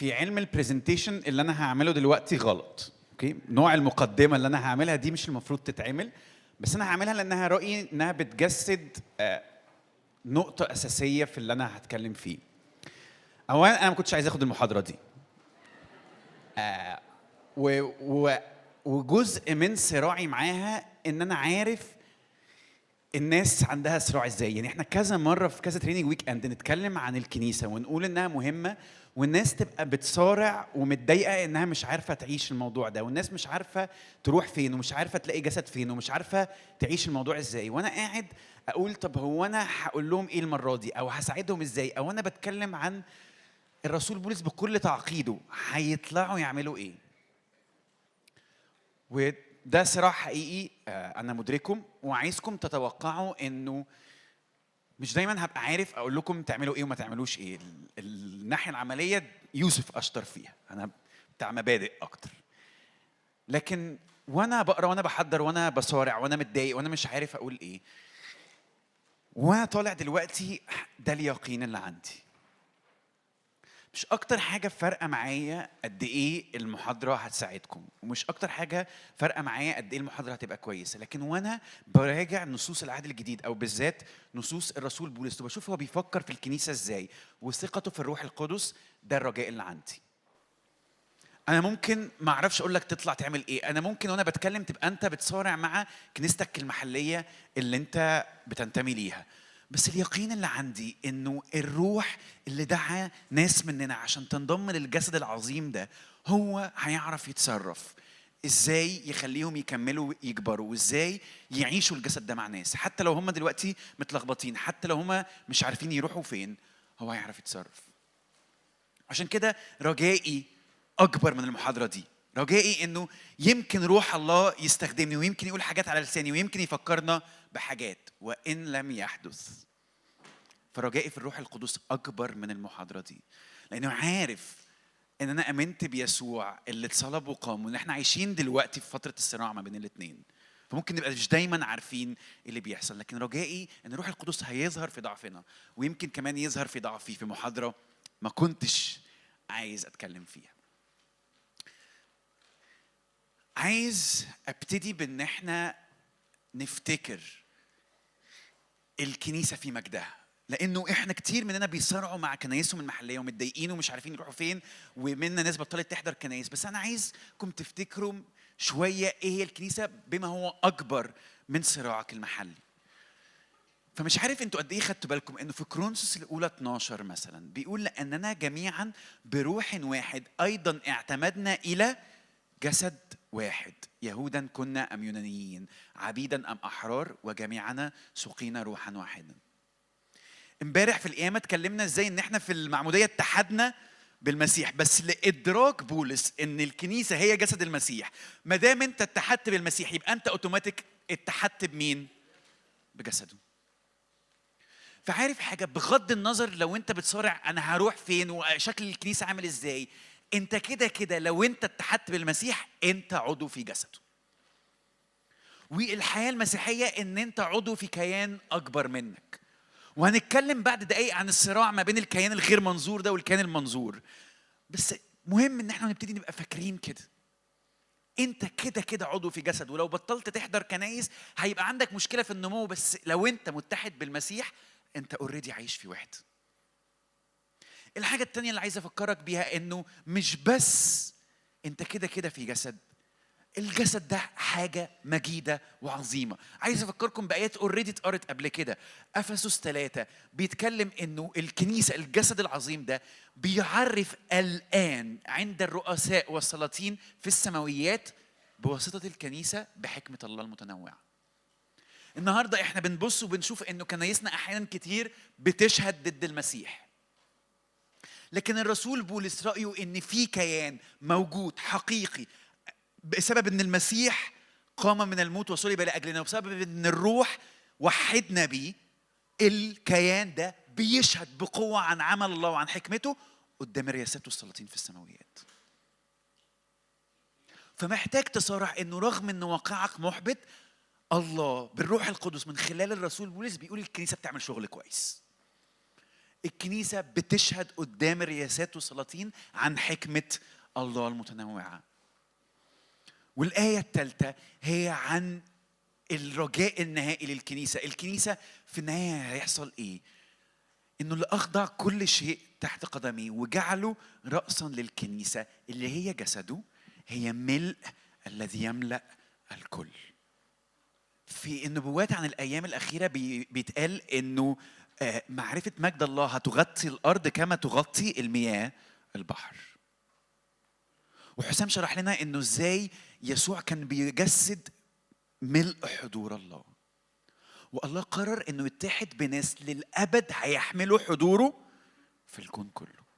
في علم البرزنتيشن اللي انا هعمله دلوقتي غلط اوكي نوع المقدمه اللي انا هعملها دي مش المفروض تتعمل بس انا هعملها لانها رايي انها بتجسد آه، نقطه اساسيه في اللي انا هتكلم فيه اولا انا ما كنتش عايز اخد المحاضره دي آه، و و وجزء من صراعي معاها ان انا عارف الناس عندها صراع ازاي يعني احنا كذا مره في كذا تريننج ويك اند نتكلم عن الكنيسه ونقول انها مهمه والناس تبقى بتصارع ومتضايقه انها مش عارفه تعيش الموضوع ده والناس مش عارفه تروح فين ومش عارفه تلاقي جسد فين ومش عارفه تعيش الموضوع ازاي وانا قاعد اقول طب هو انا هقول لهم ايه المره دي او هساعدهم ازاي او انا بتكلم عن الرسول بولس بكل تعقيده هيطلعوا يعملوا ايه وده صراع حقيقي آه، انا مدركه وعايزكم تتوقعوا انه مش دايما هبقى عارف اقول لكم تعملوا ايه وما تعملوش ايه ال- الناحيه العمليه يوسف اشطر فيها انا بتاع مبادئ اكتر لكن وانا بقرا وانا بحضر وانا بصارع وانا متضايق وانا مش عارف اقول ايه وانا طالع دلوقتي ده اليقين اللي عندي مش اكتر حاجه فارقه معايا قد ايه المحاضره هتساعدكم ومش اكتر حاجه فارقه معايا قد ايه المحاضره هتبقى كويسه لكن وانا براجع نصوص العهد الجديد او بالذات نصوص الرسول بولس وبشوف هو بيفكر في الكنيسه ازاي وثقته في الروح القدس ده الرجاء اللي عندي انا ممكن ما اعرفش اقول لك تطلع تعمل ايه انا ممكن وانا بتكلم تبقى انت بتصارع مع كنيستك المحليه اللي انت بتنتمي ليها بس اليقين اللي عندي انه الروح اللي دعا ناس مننا عشان تنضم للجسد العظيم ده هو هيعرف يتصرف ازاي يخليهم يكملوا يكبروا وازاي يعيشوا الجسد ده مع ناس حتى لو هم دلوقتي متلخبطين حتى لو هم مش عارفين يروحوا فين هو هيعرف يتصرف عشان كده رجائي اكبر من المحاضره دي رجائي انه يمكن روح الله يستخدمني ويمكن يقول حاجات على لساني ويمكن يفكرنا بحاجات وان لم يحدث فرجائي في الروح القدس اكبر من المحاضره دي لانه عارف ان انا امنت بيسوع اللي اتصلب وقام وان احنا عايشين دلوقتي في فتره الصراع ما بين الاثنين فممكن نبقى مش دايما عارفين إيه اللي بيحصل لكن رجائي ان الروح القدس هيظهر في ضعفنا ويمكن كمان يظهر في ضعفي في محاضره ما كنتش عايز اتكلم فيها عايز ابتدي بان احنا نفتكر الكنيسه في مجدها لانه احنا كتير مننا بيصارعوا مع كنايسهم المحليه ومتضايقين ومش عارفين يروحوا فين ومنا ناس بطلت تحضر كنايس بس انا عايزكم تفتكروا شويه ايه هي الكنيسه بما هو اكبر من صراعك المحلي فمش عارف انتوا قد ايه خدتوا بالكم انه في كرونسوس الاولى 12 مثلا بيقول لاننا جميعا بروح واحد ايضا اعتمدنا الى جسد واحد يهودا كنا ام يونانيين عبيدا ام احرار وجميعنا سقينا روحا واحدا امبارح في القيامه اتكلمنا ازاي ان احنا في المعموديه اتحدنا بالمسيح بس لادراك بولس ان الكنيسه هي جسد المسيح ما دام انت اتحدت بالمسيح يبقى انت اوتوماتيك اتحدت بمين بجسده فعارف حاجه بغض النظر لو انت بتصارع انا هروح فين وشكل الكنيسه عامل ازاي انت كده كده لو انت اتحدت بالمسيح انت عضو في جسده والحياه المسيحيه ان انت عضو في كيان اكبر منك وهنتكلم بعد دقايق عن الصراع ما بين الكيان الغير منظور ده والكيان المنظور بس مهم ان احنا نبتدي نبقى فاكرين كده انت كده كده عضو في جسد ولو بطلت تحضر كنايس هيبقى عندك مشكله في النمو بس لو انت متحد بالمسيح انت اوريدي عايش في وحده الحاجة التانية اللي عايز أفكرك بيها إنه مش بس أنت كده كده في جسد الجسد ده حاجة مجيدة وعظيمة عايز أفكركم بآيات اوريدي اتقرت قبل كده أفسس ثلاثة بيتكلم إنه الكنيسة الجسد العظيم ده بيعرف الآن عند الرؤساء والسلاطين في السماويات بواسطة الكنيسة بحكمة الله المتنوعة النهاردة احنا بنبص وبنشوف إنه كنايسنا أحيانا كتير بتشهد ضد المسيح لكن الرسول بولس رأيه إن في كيان موجود حقيقي بسبب إن المسيح قام من الموت وصلب لأجلنا وبسبب إن الروح وحدنا بيه الكيان ده بيشهد بقوة عن عمل الله وعن حكمته قدام الرياسات والسلاطين في السماويات فمحتاج تصارع انه رغم ان واقعك محبط الله بالروح القدس من خلال الرسول بولس بيقول الكنيسه بتعمل شغل كويس الكنيسة بتشهد قدام الرياسات والسلاطين عن حكمة الله المتنوعة والآية الثالثة هي عن الرجاء النهائي للكنيسة الكنيسة في النهاية هيحصل إيه؟ إنه اللي أخضع كل شيء تحت قدميه وجعله رأسا للكنيسة اللي هي جسده هي ملء الذي يملأ الكل في النبوات عن الأيام الأخيرة بي- بيتقال إنه آه، معرفة مجد الله هتغطي الأرض كما تغطي المياه البحر وحسام شرح لنا انه ازاي يسوع كان بيجسد ملء حضور الله والله قرر انه يتحد بناس للابد هيحملوا حضوره في الكون كله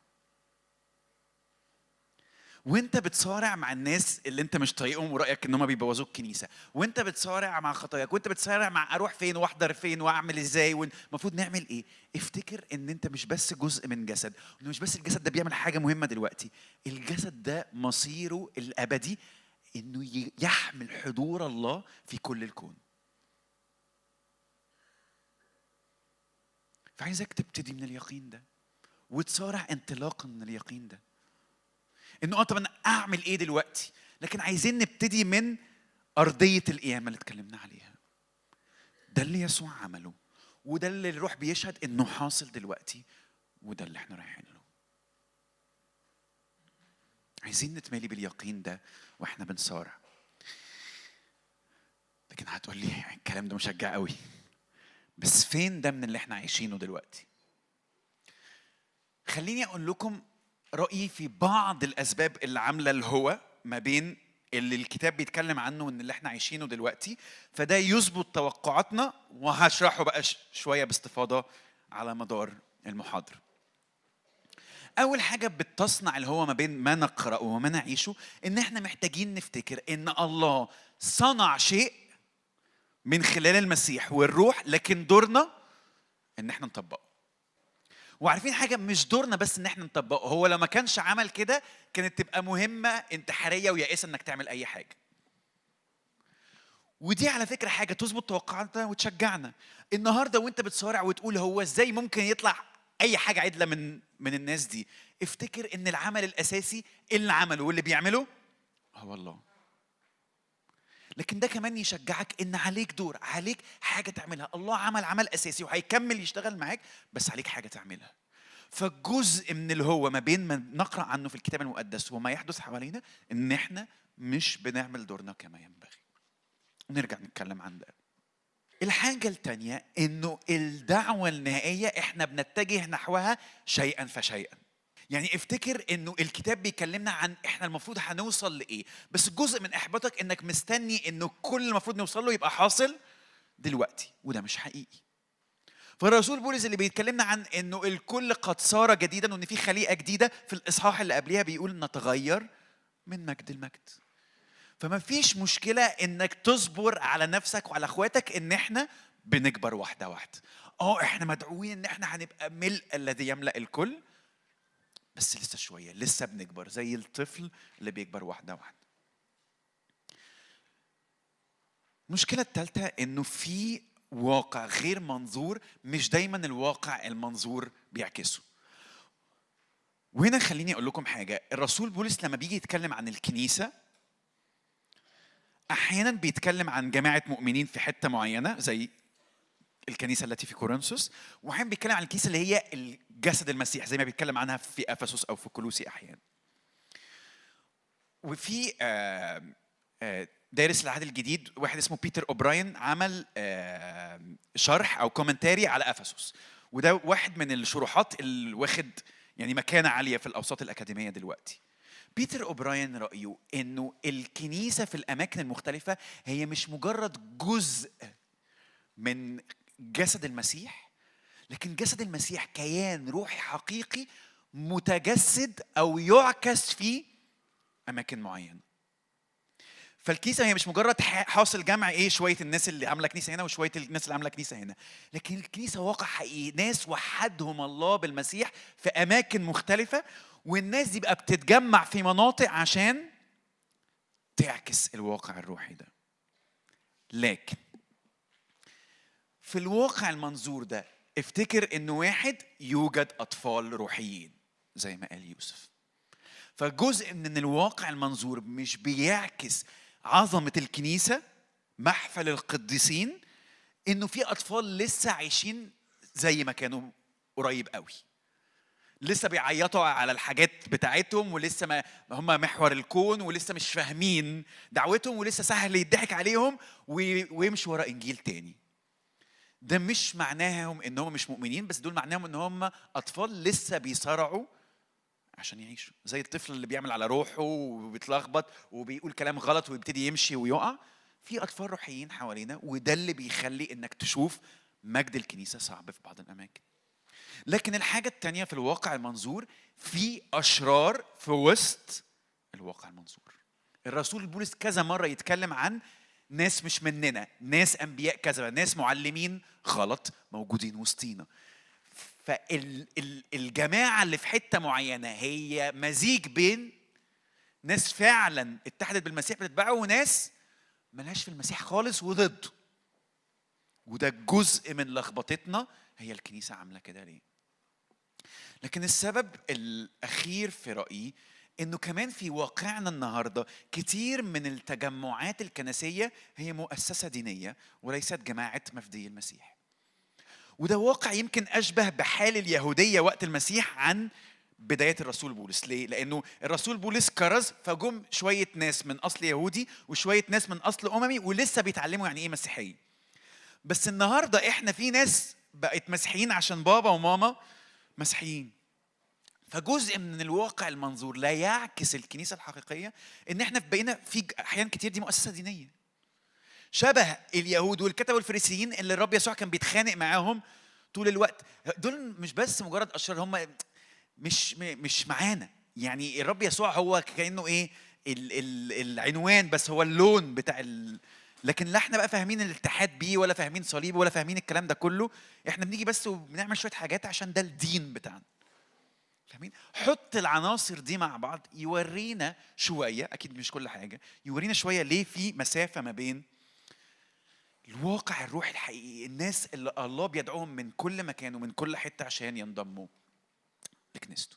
وانت بتصارع مع الناس اللي انت مش طايقهم ورايك ان هم بيبوظوا الكنيسه وانت بتصارع مع خطاياك وانت بتصارع مع اروح فين واحضر فين واعمل ازاي والمفروض نعمل ايه افتكر ان انت مش بس جزء من جسد وانه مش بس الجسد ده بيعمل حاجه مهمه دلوقتي الجسد ده مصيره الابدي انه ي- يحمل حضور الله في كل الكون فعايزك تبتدي من اليقين ده وتصارع انطلاقا من اليقين ده انه اه طب انا اعمل ايه دلوقتي لكن عايزين نبتدي من ارضيه القيامه اللي اتكلمنا عليها ده اللي يسوع عمله وده اللي الروح بيشهد انه حاصل دلوقتي وده اللي احنا رايحين له عايزين نتمالي باليقين ده واحنا بنصارع لكن هتقول لي الكلام ده مشجع قوي بس فين ده من اللي احنا عايشينه دلوقتي خليني اقول لكم رايي في بعض الاسباب اللي عامله الهوى ما بين اللي الكتاب بيتكلم عنه وان اللي احنا عايشينه دلوقتي فده يظبط توقعاتنا وهشرحه بقى ش- شويه باستفاضه على مدار المحاضره اول حاجه بتصنع الهوى ما بين ما نقراه وما نعيشه ان احنا محتاجين نفتكر ان الله صنع شيء من خلال المسيح والروح لكن دورنا ان احنا نطبقه وعارفين حاجه مش دورنا بس ان احنا نطبقه هو لو ما كانش عمل كده كانت تبقى مهمه انتحاريه ويائسه انك تعمل اي حاجه ودي على فكره حاجه تظبط توقعاتنا وتشجعنا النهارده وانت بتصارع وتقول هو ازاي ممكن يطلع اي حاجه عدله من من الناس دي افتكر ان العمل الاساسي اللي عمله واللي بيعمله هو الله لكن ده كمان يشجعك ان عليك دور عليك حاجه تعملها الله عمل عمل اساسي وهيكمل يشتغل معاك بس عليك حاجه تعملها فجزء من اللي هو ما بين ما نقرا عنه في الكتاب المقدس وما يحدث حوالينا ان احنا مش بنعمل دورنا كما ينبغي نرجع نتكلم عن ده الحاجة التانية انه الدعوة النهائية احنا بنتجه نحوها شيئا فشيئا يعني افتكر انه الكتاب بيكلمنا عن احنا المفروض هنوصل لايه بس جزء من احباطك انك مستني انه كل اللي المفروض نوصل له يبقى حاصل دلوقتي وده مش حقيقي فالرسول بولس اللي بيتكلمنا عن انه الكل قد صار جديدا وان في خليقه جديده في الاصحاح اللي قبليها بيقول نتغير من مجد المجد فما فيش مشكله انك تصبر على نفسك وعلى اخواتك ان احنا بنكبر واحده واحده اه احنا مدعوين ان احنا هنبقى ملء الذي يملا الكل بس لسه شويه لسه بنكبر زي الطفل اللي بيكبر واحده واحده المشكله الثالثه انه في واقع غير منظور مش دايما الواقع المنظور بيعكسه وهنا خليني اقول لكم حاجه الرسول بولس لما بيجي يتكلم عن الكنيسه احيانا بيتكلم عن جماعه مؤمنين في حته معينه زي الكنيسه التي في كورنثوس واحيانا بيتكلم عن الكنيسه اللي هي الجسد المسيح زي ما بيتكلم عنها في افسس او في كولوسي احيانا وفي آه، آه، دارس العهد الجديد واحد اسمه بيتر اوبراين عمل آه، شرح او كومنتاري على افسس وده واحد من الشروحات اللي واخد يعني مكانه عاليه في الاوساط الاكاديميه دلوقتي بيتر اوبراين رايه انه الكنيسه في الاماكن المختلفه هي مش مجرد جزء من جسد المسيح لكن جسد المسيح كيان روحي حقيقي متجسد او يعكس في اماكن معينه فالكنيسه هي مش مجرد ح- حاصل جمع ايه شويه الناس اللي عامله كنيسه هنا وشويه الناس اللي عامله كنيسه هنا لكن الكنيسه واقع حقيقي ناس وحدهم الله بالمسيح في اماكن مختلفه والناس دي بقى بتتجمع في مناطق عشان تعكس الواقع الروحي ده لكن في الواقع المنظور ده افتكر انه واحد يوجد اطفال روحيين زي ما قال يوسف فجزء من الواقع المنظور مش بيعكس عظمه الكنيسه محفل القديسين انه في اطفال لسه عايشين زي ما كانوا قريب قوي لسه بيعيطوا على الحاجات بتاعتهم ولسه ما هم محور الكون ولسه مش فاهمين دعوتهم ولسه سهل يضحك عليهم ويمشوا ورا انجيل تاني ده مش معناهم ان هم مش مؤمنين بس دول معناهم ان هم اطفال لسه بيصارعوا عشان يعيشوا زي الطفل اللي بيعمل على روحه وبيتلخبط وبيقول كلام غلط ويبتدي يمشي ويقع في اطفال روحيين حوالينا وده اللي بيخلي انك تشوف مجد الكنيسه صعب في بعض الاماكن لكن الحاجه الثانيه في الواقع المنظور في اشرار في وسط الواقع المنظور الرسول بولس كذا مره يتكلم عن ناس مش مننا ناس انبياء كذبه ناس معلمين غلط موجودين وسطينا فالجماعه اللي في حته معينه هي مزيج بين ناس فعلا اتحدت بالمسيح بتتبعه وناس ملهاش في المسيح خالص وضده وده جزء من لخبطتنا هي الكنيسه عامله كده ليه لكن السبب الاخير في رايي انه كمان في واقعنا النهارده كتير من التجمعات الكنسيه هي مؤسسه دينيه وليست جماعه مفدي المسيح وده واقع يمكن اشبه بحال اليهوديه وقت المسيح عن بداية الرسول بولس ليه؟ لأنه الرسول بولس كرز فجم شوية ناس من أصل يهودي وشوية ناس من أصل أممي ولسه بيتعلموا يعني إيه مسيحية. بس النهاردة إحنا في ناس بقت مسيحيين عشان بابا وماما مسيحيين. فجزء من الواقع المنظور لا يعكس الكنيسة الحقيقية إن إحنا بقينا في أحيان كتير دي مؤسسة دينية. شبه اليهود والكتبة والفريسيين اللي الرب يسوع كان بيتخانق معاهم طول الوقت دول مش بس مجرد اشرار هم مش مش معانا يعني الرب يسوع هو كانه ايه ال ال العنوان بس هو اللون بتاع ال لكن لا احنا بقى فاهمين الاتحاد بيه ولا فاهمين صليب ولا فاهمين الكلام ده كله احنا بنيجي بس وبنعمل شويه حاجات عشان ده الدين بتاعنا فاهمين حط العناصر دي مع بعض يورينا شويه اكيد مش كل حاجه يورينا شويه ليه في مسافه ما بين الواقع الروحي الحقيقي الناس اللي الله بيدعوهم من كل مكان ومن كل حته عشان ينضموا لكنيسته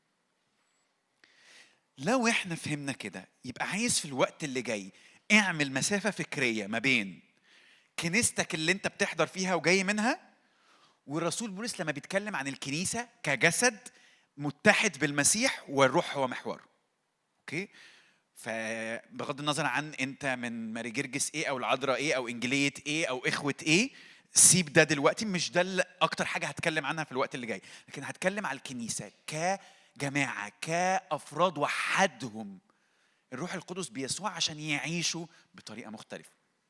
لو احنا فهمنا كده يبقى عايز في الوقت اللي جاي اعمل مسافه فكريه ما بين كنيستك اللي انت بتحضر فيها وجاي منها والرسول بولس لما بيتكلم عن الكنيسه كجسد متحد بالمسيح والروح هو محوره اوكي فبغض النظر عن انت من ماري جرجس ايه او العذراء ايه او انجيليه ايه او اخوه ايه سيب ده دلوقتي مش ده اكتر حاجه هتكلم عنها في الوقت اللي جاي لكن هتكلم على الكنيسه كجماعه كافراد وحدهم الروح القدس بيسوع عشان يعيشوا بطريقه مختلفه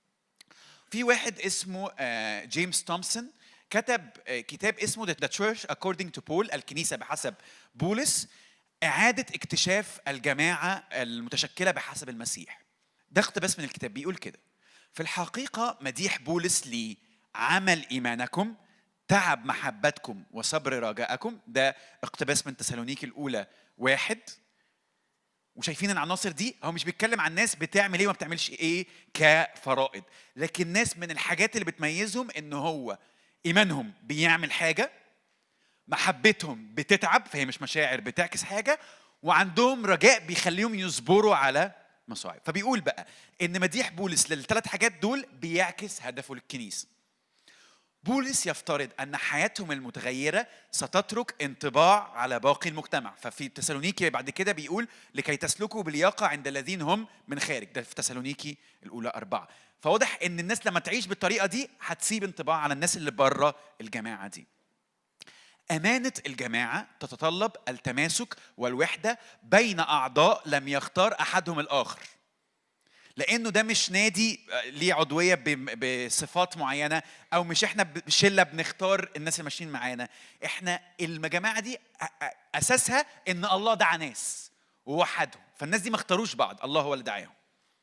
في واحد اسمه جيمس تومسون كتب كتاب اسمه The Church According to Paul الكنيسة بحسب بولس إعادة اكتشاف الجماعة المتشكلة بحسب المسيح ده اقتباس من الكتاب بيقول كده في الحقيقة مديح بولس لعمل إيمانكم تعب محبتكم وصبر رجاءكم ده اقتباس من تسالونيكي الأولى واحد وشايفين العناصر دي هو مش بيتكلم عن ناس بتعمل ايه وما بتعملش ايه كفرائض لكن ناس من الحاجات اللي بتميزهم ان هو ايمانهم بيعمل حاجه محبتهم بتتعب فهي مش مشاعر بتعكس حاجه وعندهم رجاء بيخليهم يصبروا على مصاعب فبيقول بقى ان مديح بولس للثلاث حاجات دول بيعكس هدفه للكنيسه بولس يفترض ان حياتهم المتغيره ستترك انطباع على باقي المجتمع ففي تسالونيكي بعد كده بيقول لكي تسلكوا بلياقه عند الذين هم من خارج ده في تسالونيكي الاولى اربعه فواضح ان الناس لما تعيش بالطريقه دي هتسيب انطباع على الناس اللي بره الجماعه دي امانه الجماعه تتطلب التماسك والوحده بين اعضاء لم يختار احدهم الاخر لانه ده مش نادي ليه عضويه بصفات معينه او مش احنا شله بنختار الناس اللي ماشيين معانا احنا الجماعه دي اساسها ان الله دعا ناس ووحدهم فالناس دي ما اختاروش بعض الله هو اللي دعاهم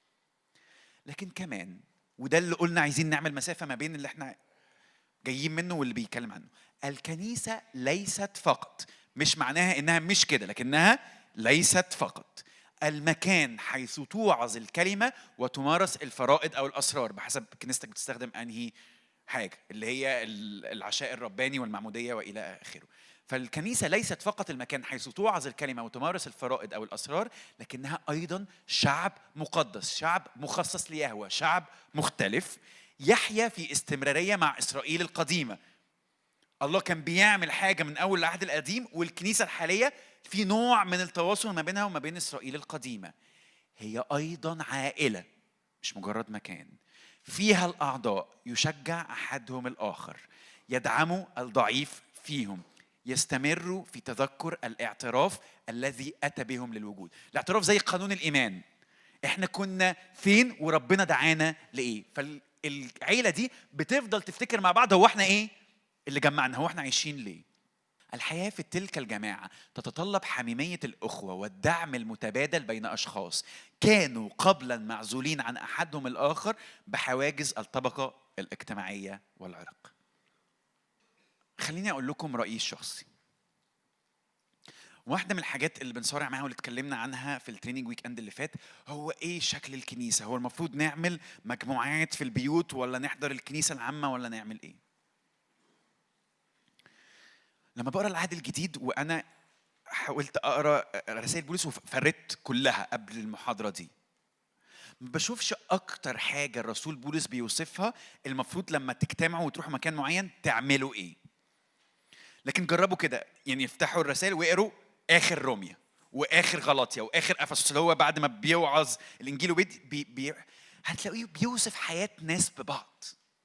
لكن كمان وده اللي قلنا عايزين نعمل مسافه ما بين اللي احنا جايين منه واللي بيتكلم عنه الكنيسه ليست فقط مش معناها انها مش كده لكنها ليست فقط المكان حيث توعظ الكلمه وتمارس الفرائض او الاسرار بحسب كنيستك بتستخدم انهي حاجه اللي هي ال- العشاء الرباني والمعموديه والى اخره فالكنيسه ليست فقط المكان حيث توعظ الكلمه وتمارس الفرائض او الاسرار لكنها ايضا شعب مقدس شعب مخصص ليهوه شعب مختلف يحيا في استمراريه مع اسرائيل القديمه الله كان بيعمل حاجه من اول العهد القديم والكنيسه الحاليه في نوع من التواصل ما بينها وما بين اسرائيل القديمه هي ايضا عائله مش مجرد مكان فيها الاعضاء يشجع احدهم الاخر يدعموا الضعيف فيهم يستمروا في تذكر الاعتراف الذي اتى بهم للوجود الاعتراف زي قانون الايمان احنا كنا فين وربنا دعانا لايه فالعيله دي بتفضل تفتكر مع بعض هو احنا ايه اللي جمعنا هو احنا عايشين ليه الحياة في تلك الجماعة تتطلب حميمية الأخوة والدعم المتبادل بين أشخاص كانوا قبلا معزولين عن أحدهم الآخر بحواجز الطبقة الاجتماعية والعرق خليني أقول لكم رأيي الشخصي واحدة من الحاجات اللي بنصارع معاها واللي اتكلمنا عنها في التريننج ويك اند اللي فات هو ايه شكل الكنيسة؟ هو المفروض نعمل مجموعات في البيوت ولا نحضر الكنيسة العامة ولا نعمل ايه؟ لما بقرا العهد الجديد وانا حاولت اقرا رسائل بولس وفردت كلها قبل المحاضره دي ما بشوفش اكتر حاجه الرسول بولس بيوصفها المفروض لما تجتمعوا وتروحوا مكان معين تعملوا ايه لكن جربوا كده يعني افتحوا الرسائل واقروا اخر روميا واخر غلطيا واخر افسس اللي هو بعد ما بيوعظ الانجيل وبيدي بي بي هتلاقيه بيوصف حياه ناس ببعض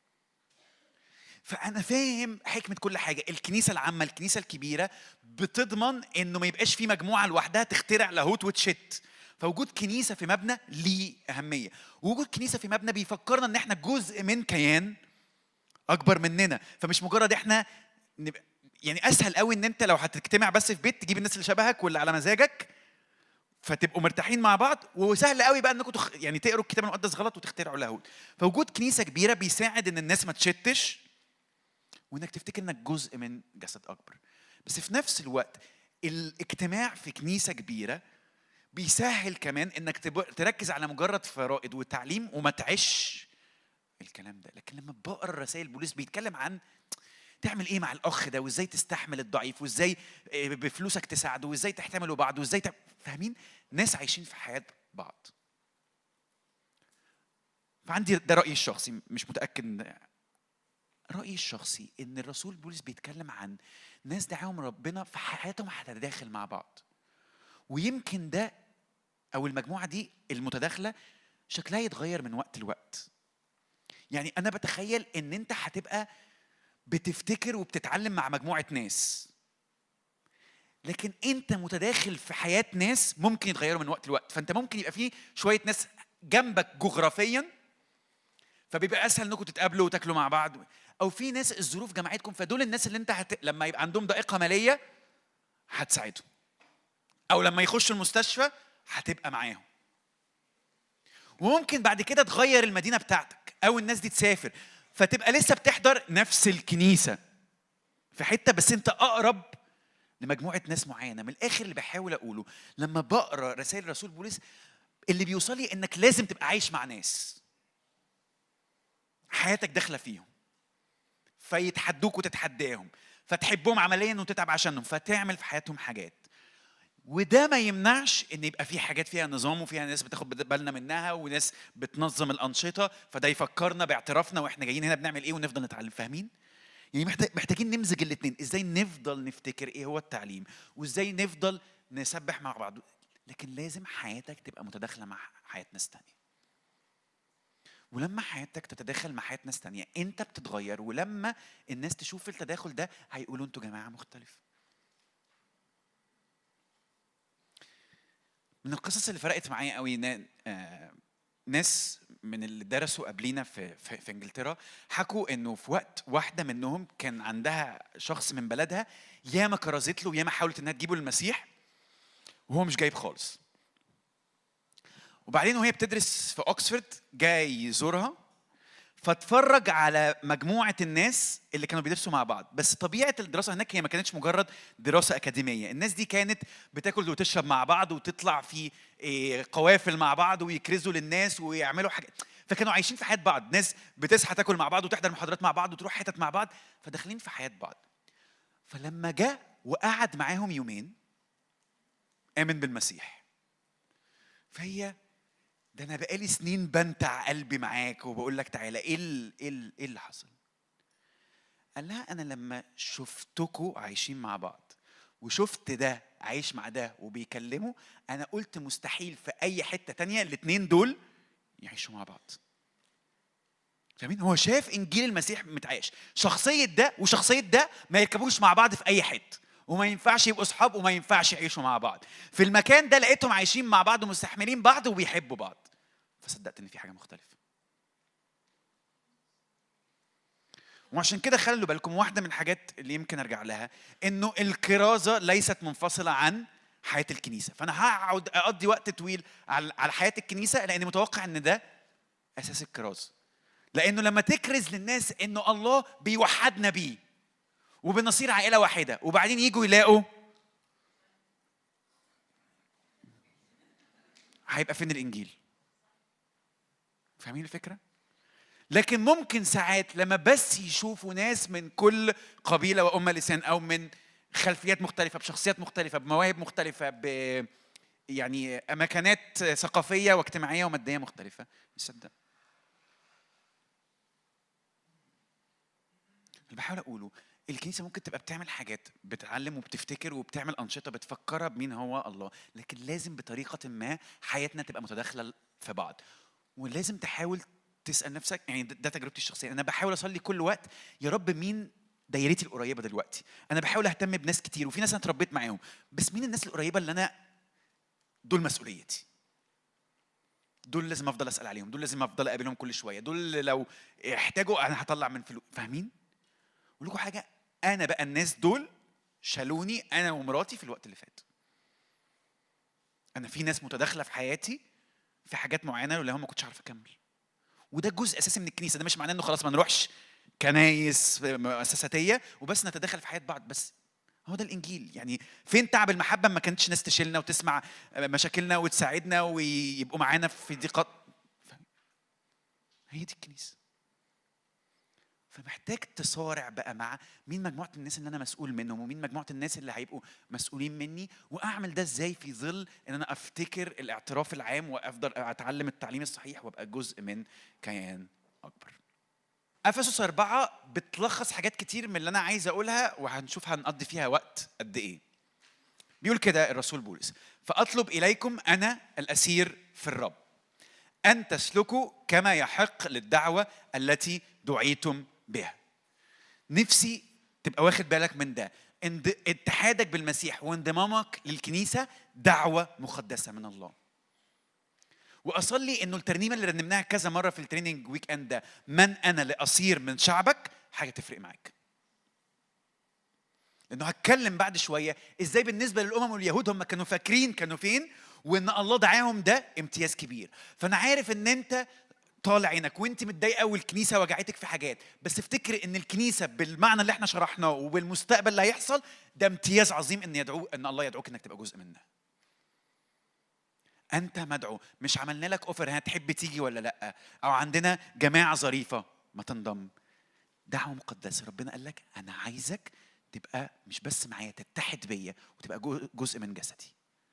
فانا فاهم حكمه كل حاجه الكنيسه العامه الكنيسه الكبيره بتضمن انه ما يبقاش في مجموعه لوحدها تخترع لاهوت وتشت فوجود كنيسه في مبنى ليه اهميه وجود كنيسه في مبنى بيفكرنا ان احنا جزء من كيان اكبر مننا فمش مجرد احنا نبقى يعني اسهل قوي ان انت لو هتجتمع بس في بيت تجيب الناس اللي شبهك واللي على مزاجك فتبقوا مرتاحين مع بعض وسهل قوي بقى انكم تخ... يعني تقروا الكتاب المقدس غلط وتخترعوا لاهوت فوجود كنيسه كبيره بيساعد ان الناس ما تشتش وانك تفتكر انك جزء من جسد اكبر بس في نفس الوقت الاجتماع في كنيسه كبيره بيسهل كمان انك تب- تركز على مجرد فرائض وتعليم وما تعيش الكلام ده لكن لما بقرا الرسائل بولس بيتكلم عن تعمل ايه مع الاخ ده وازاي تستحمل الضعيف وازاي آه، بفلوسك تساعده وازاي تحتملوا بعض وازاي تع... فاهمين ناس عايشين في حياه بعض فعندي ده رايي الشخصي مش متاكد إن رأيي الشخصي إن الرسول بولس بيتكلم عن ناس دعاهم ربنا في حياتهم هتتداخل مع بعض ويمكن ده أو المجموعة دي المتداخلة شكلها يتغير من وقت لوقت يعني أنا بتخيل إن أنت هتبقى بتفتكر وبتتعلم مع مجموعة ناس لكن أنت متداخل في حياة ناس ممكن يتغيروا من وقت لوقت فأنت ممكن يبقى في شوية ناس جنبك جغرافيا فبيبقى اسهل انكم تتقابلوا وتاكلوا مع بعض او في ناس الظروف جمعتكم فدول الناس اللي انت هت... لما يبقى عندهم ضائقه ماليه هتساعدهم او لما يخشوا المستشفى هتبقى معاهم وممكن بعد كده تغير المدينه بتاعتك او الناس دي تسافر فتبقى لسه بتحضر نفس الكنيسه في حته بس انت اقرب لمجموعه ناس معينه من الاخر اللي بحاول اقوله لما بقرا رسائل رسول بولس اللي بيوصل لي انك لازم تبقى عايش مع ناس حياتك داخله فيهم فيتحدوك وتتحداهم فتحبهم عمليا وتتعب عشانهم فتعمل في حياتهم حاجات وده ما يمنعش ان يبقى في حاجات فيها نظام وفيها ناس بتاخد بالنا منها وناس بتنظم الانشطه فده يفكرنا باعترافنا واحنا جايين هنا بنعمل ايه ونفضل نتعلم فاهمين يعني محتاج محتاجين نمزج الاثنين ازاي نفضل نفتكر ايه هو التعليم وازاي نفضل نسبح مع بعض لكن لازم حياتك تبقى متداخله مع حياه ناس تانية ولما حياتك تتداخل مع حياه ناس تانية انت بتتغير ولما الناس تشوف التداخل ده هيقولوا انتوا جماعه مختلفه من القصص اللي فرقت معايا قوي نا- آه، ناس من اللي درسوا قبلينا في, في, في انجلترا حكوا انه في وقت واحده منهم كان عندها شخص من بلدها ياما كرزت له وياما حاولت انها تجيبه للمسيح وهو مش جايب خالص وبعدين وهي بتدرس في اوكسفورد جاي يزورها فاتفرج على مجموعه الناس اللي كانوا بيدرسوا مع بعض بس طبيعه الدراسه هناك هي ما كانتش مجرد دراسه اكاديميه الناس دي كانت بتاكل وتشرب مع بعض وتطلع في إيه، قوافل مع بعض ويكرزوا للناس ويعملوا حاجات فكانوا عايشين في حياه بعض ناس بتصحى تاكل مع بعض وتحضر محاضرات مع بعض وتروح حتت مع بعض فداخلين في حياه بعض فلما جاء وقعد معاهم يومين امن بالمسيح فهي ده انا بقالي سنين بنتع قلبي معاك وبقول لك تعالى ايه ال- ايه ال- ايه اللي حصل قال لها انا لما شفتكوا عايشين مع بعض وشفت ده عايش مع ده وبيكلموا انا قلت مستحيل في اي حته تانية الاتنين دول يعيشوا مع بعض فاهمين هو شاف انجيل المسيح متعايش شخصيه ده وشخصيه ده ما يركبوش مع بعض في اي حته وما ينفعش يبقوا اصحاب وما ينفعش يعيشوا مع بعض في المكان ده لقيتهم عايشين مع بعض ومستحملين بعض وبيحبوا بعض فصدقت ان في حاجه مختلفه وعشان كده خلوا بالكم واحده من الحاجات اللي يمكن ارجع لها انه الكرازه ليست منفصله عن حياه الكنيسه فانا هقعد اقضي وقت طويل على على حياه الكنيسه لاني متوقع ان ده اساس الكرازه لانه لما تكرز للناس انه الله بيوحدنا بيه وبنصير عائله واحده وبعدين يجوا يلاقوا هيبقى فين الانجيل فاهمين الفكره لكن ممكن ساعات لما بس يشوفوا ناس من كل قبيله وامه لسان او من خلفيات مختلفه بشخصيات مختلفه بمواهب مختلفه ب يعني مكانات ثقافيه واجتماعيه وماديه مختلفه يصدق اللي بحاول اقوله الكنيسه ممكن تبقى بتعمل حاجات بتعلم وبتفتكر وبتعمل انشطه بتفكرها بمين هو الله لكن لازم بطريقه ما حياتنا تبقى متداخله في بعض ولازم تحاول تسال نفسك يعني ده ده تجربتي الشخصيه انا بحاول اصلي كل وقت يا رب مين دايرتي القريبه دلوقتي انا بحاول اهتم بناس كتير وفي ناس انا اتربيت معاهم بس مين الناس القريبه اللي انا دول مسؤوليتي دول لازم افضل اسال عليهم دول لازم افضل اقابلهم كل شويه دول لو احتاجوا انا هطلع من فلوس فاهمين اقول لكم حاجه انا بقى الناس دول شالوني انا ومراتي في الوقت اللي فات انا في ناس متداخله في حياتي في حاجات معينه لولا هم ما كنتش عارف اكمل وده جزء اساسي من الكنيسه ده مش معناه انه خلاص ما نروحش كنايس مؤسساتيه وبس نتداخل في حياه بعض بس هو ده الانجيل يعني فين تعب المحبه ما كانتش ناس تشيلنا وتسمع مشاكلنا وتساعدنا ويبقوا معانا في ضيقات هي دي الكنيسه فمحتاج تصارع بقى مع مين مجموعه الناس اللي انا مسؤول منهم ومين مجموعه الناس اللي هيبقوا مسؤولين مني واعمل ده ازاي في ظل ان انا افتكر الاعتراف العام وافضل اتعلم التعليم الصحيح وابقى جزء من كيان اكبر افسس أربعة بتلخص حاجات كتير من اللي انا عايز اقولها وهنشوف هنقضي فيها وقت قد ايه بيقول كده الرسول بولس فاطلب اليكم انا الاسير في الرب ان تسلكوا كما يحق للدعوه التي دعيتم بها نفسي تبقى واخد بالك من ده اند- اتحادك بالمسيح وانضمامك للكنيسه دعوه مقدسه من الله واصلي انه الترنيمه اللي رنمناها كذا مره في التريننج ويك اند ده من انا لاصير من شعبك حاجه تفرق معاك لانه هتكلم بعد شويه ازاي بالنسبه للامم واليهود هم كانوا فاكرين كانوا فين وان الله دعاهم ده امتياز كبير فانا عارف ان انت طالع عينك وانت متضايقه والكنيسه وجعتك في حاجات بس افتكر ان الكنيسه بالمعنى اللي احنا شرحناه وبالمستقبل اللي هيحصل ده امتياز عظيم ان يدعو ان الله يدعوك انك تبقى جزء منه انت مدعو مش عملنا لك اوفر هتحب تيجي ولا لا او عندنا جماعه ظريفه ما تنضم دعوه مقدسه ربنا قال لك انا عايزك تبقى مش بس معايا تتحد بيا وتبقى جو- جزء من جسدي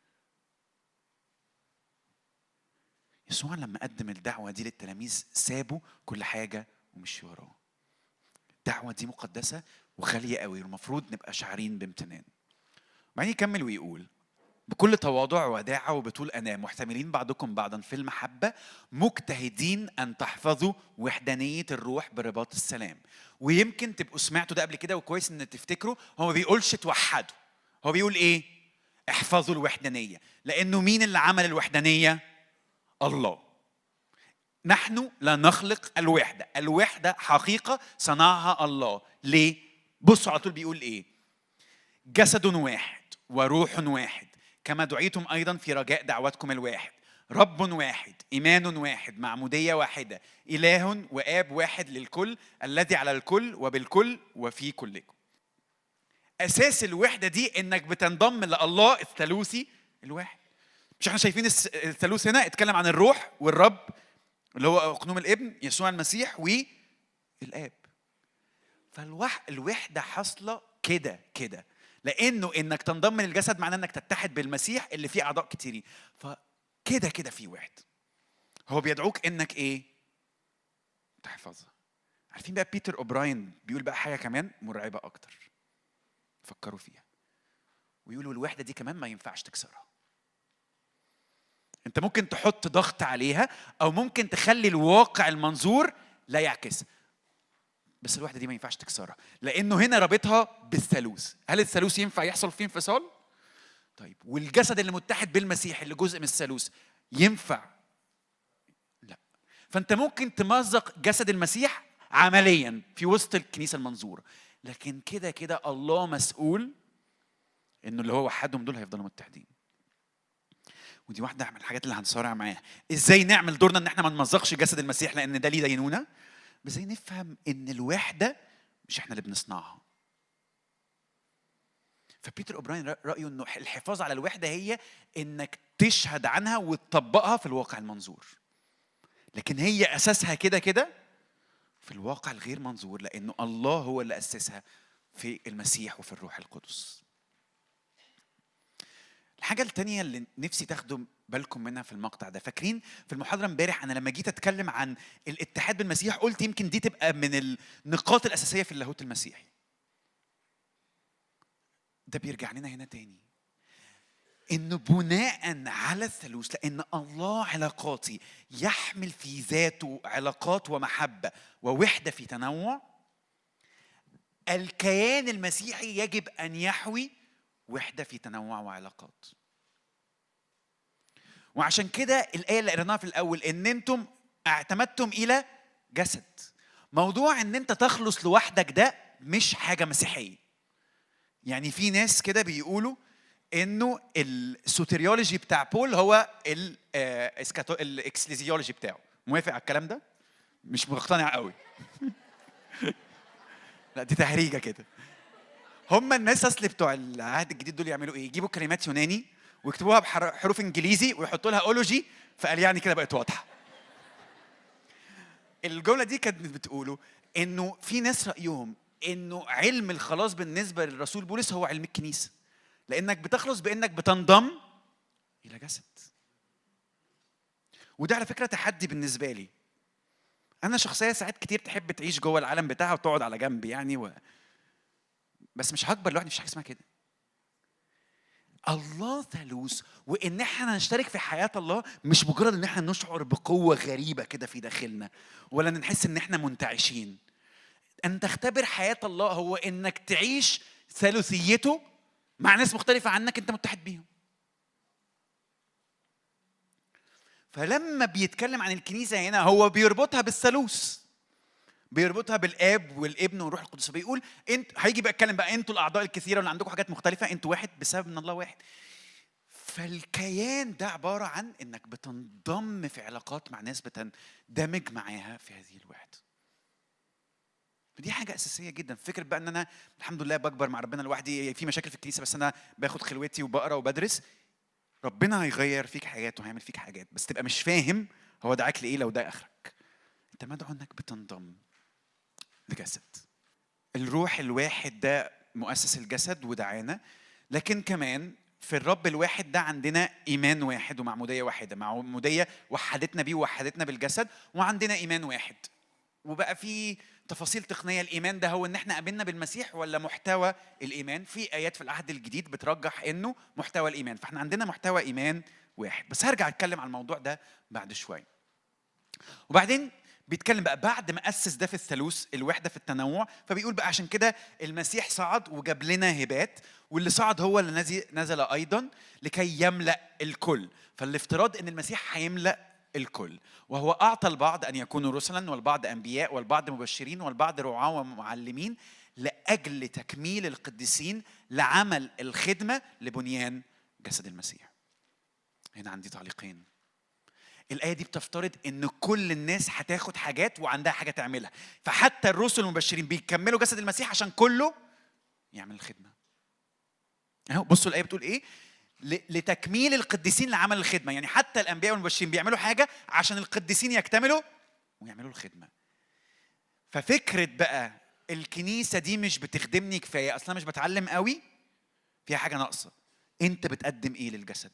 يسوع لما قدم الدعوه دي للتلاميذ سابوا كل حاجه ومشي وراه الدعوه دي مقدسه وغاليه قوي والمفروض نبقى شاعرين بامتنان بعدين يكمل ويقول بكل تواضع وداعة وبطول أنام محتملين بعضكم بعضا في المحبة مجتهدين أن تحفظوا وحدانية الروح برباط السلام ويمكن تبقوا سمعتوا ده قبل كده وكويس إن تفتكروا هو ما بيقولش توحدوا هو بيقول إيه؟ احفظوا الوحدانية لأنه مين اللي عمل الوحدانية؟ الله نحن لا نخلق الوحدة الوحدة حقيقة صنعها الله ليه؟ بصوا على طول بيقول إيه؟ جسد واحد وروح واحد كما دعيتم ايضا في رجاء دعوتكم الواحد رب واحد ايمان واحد معموديه واحده اله واب واحد للكل الذي على الكل وبالكل وفي كلكم اساس الوحده دي انك بتنضم لله الثالوثي الواحد مش احنا شايفين الس- الثالوث هنا اتكلم عن الروح والرب اللي هو اقنوم الابن يسوع المسيح والاب فالوح الوحده حاصله كده كده لانه انك تنضم للجسد معناه انك تتحد بالمسيح اللي فيه اعضاء كتيرين فكده كده في واحد هو بيدعوك انك ايه تحفظها عارفين بقى بيتر اوبراين بيقول بقى حاجه كمان مرعبه اكتر فكروا فيها ويقولوا الوحده دي كمان ما ينفعش تكسرها انت ممكن تحط ضغط عليها او ممكن تخلي الواقع المنظور لا يعكس بس الوحده دي ما ينفعش تكسرها لانه هنا رابطها بالثالوث هل الثالوث ينفع يحصل فيه انفصال طيب والجسد اللي متحد بالمسيح اللي جزء من الثالوث ينفع لا فانت ممكن تمزق جسد المسيح عمليا في وسط الكنيسه المنظوره لكن كده كده الله مسؤول انه اللي هو وحدهم دول هيفضلوا متحدين ودي واحده من الحاجات اللي هنصارع معاها ازاي نعمل دورنا ان احنا ما نمزقش جسد المسيح لان ده ليه دينونه ازاي نفهم ان الوحده مش احنا اللي بنصنعها فبيتر اوبراين رايه انه الحفاظ على الوحده هي انك تشهد عنها وتطبقها في الواقع المنظور لكن هي اساسها كده كده في الواقع الغير منظور لانه الله هو اللي اسسها في المسيح وفي الروح القدس الحاجة التانية اللي نفسي تاخدوا بالكم منها في المقطع ده فاكرين في المحاضرة امبارح أنا لما جيت أتكلم عن الاتحاد بالمسيح قلت يمكن دي تبقى من النقاط الأساسية في اللاهوت المسيحي ده بيرجع لنا هنا تاني انه بناء على الثالوث لان الله علاقاتي يحمل في ذاته علاقات ومحبه ووحده في تنوع الكيان المسيحي يجب ان يحوي وحده في تنوع وعلاقات وعشان كده الايه اللي قريناها في الاول ان انتم اعتمدتم الى جسد موضوع ان انت تخلص لوحدك ده مش حاجه مسيحيه يعني في ناس كده بيقولوا انه السوتريولوجي بتاع بول هو الاكسليزيولوجي بتاعه موافق على الكلام ده مش مقتنع قوي لا دي تهريجه كده هم الناس اصل بتوع العهد الجديد دول يعملوا ايه يجيبوا كلمات يوناني ويكتبوها بحروف انجليزي ويحطوا لها اولوجي فقال يعني كده بقت واضحه الجمله دي كانت بتقوله انه في ناس رايهم انه علم الخلاص بالنسبه للرسول بولس هو علم الكنيسه لانك بتخلص بانك بتنضم الى جسد وده على فكره تحدي بالنسبه لي انا شخصيه ساعات كتير تحب تعيش جوه العالم بتاعها وتقعد على جنب يعني و... بس مش هكبر لوحدي مفيش حاجه اسمها كده الله ثالوث وان احنا نشترك في حياه الله مش مجرد ان احنا نشعر بقوه غريبه كده في داخلنا ولا نحس ان احنا منتعشين ان تختبر حياه الله هو انك تعيش ثالوثيته مع ناس مختلفه عنك انت متحد بيهم فلما بيتكلم عن الكنيسه هنا هو بيربطها بالثالوث بيربطها بالاب والابن والروح القدس بيقول انت هيجي بقى يتكلم بقى انتوا الاعضاء الكثيره واللي عندكم حاجات مختلفه انتوا واحد بسبب ان الله واحد فالكيان ده عباره عن انك بتنضم في علاقات مع ناس بتندمج معاها في هذه الوحده دي حاجة أساسية جدا فكرة بقى إن أنا الحمد لله بكبر مع ربنا لوحدي في مشاكل في الكنيسة بس أنا باخد خلوتي وبقرا وبدرس ربنا هيغير فيك حاجات وهيعمل فيك حاجات بس تبقى مش فاهم هو دعاك لإيه لو ده آخرك أنت مدعو إنك بتنضم لجسد الروح الواحد ده مؤسس الجسد ودعانا لكن كمان في الرب الواحد ده عندنا ايمان واحد ومعموديه واحده معموديه وحدتنا بيه ووحدتنا بالجسد وعندنا ايمان واحد وبقى في تفاصيل تقنيه الايمان ده هو ان احنا قابلنا بالمسيح ولا محتوى الايمان في ايات في العهد الجديد بترجح انه محتوى الايمان فاحنا عندنا محتوى ايمان واحد بس هرجع اتكلم عن الموضوع ده بعد شويه وبعدين بيتكلم بقى بعد ما اسس ده في الثالوث الوحده في التنوع فبيقول بقى عشان كده المسيح صعد وجاب لنا هبات واللي صعد هو اللي نزل ايضا لكي يملا الكل فالافتراض ان المسيح هيملا الكل وهو اعطى البعض ان يكونوا رسلا والبعض انبياء والبعض مبشرين والبعض رعاه ومعلمين لاجل تكميل القديسين لعمل الخدمه لبنيان جسد المسيح هنا عندي تعليقين الآية دي بتفترض إن كل الناس هتاخد حاجات وعندها حاجة تعملها، فحتى الرسل المبشرين بيكملوا جسد المسيح عشان كله يعمل الخدمة. أهو بصوا الآية بتقول إيه؟ ل- لتكميل القديسين لعمل الخدمه يعني حتى الانبياء والمبشرين بيعملوا حاجه عشان القديسين يكتملوا ويعملوا الخدمه ففكره بقى الكنيسه دي مش بتخدمني كفايه اصلا مش بتعلم قوي فيها حاجه ناقصه انت بتقدم ايه للجسد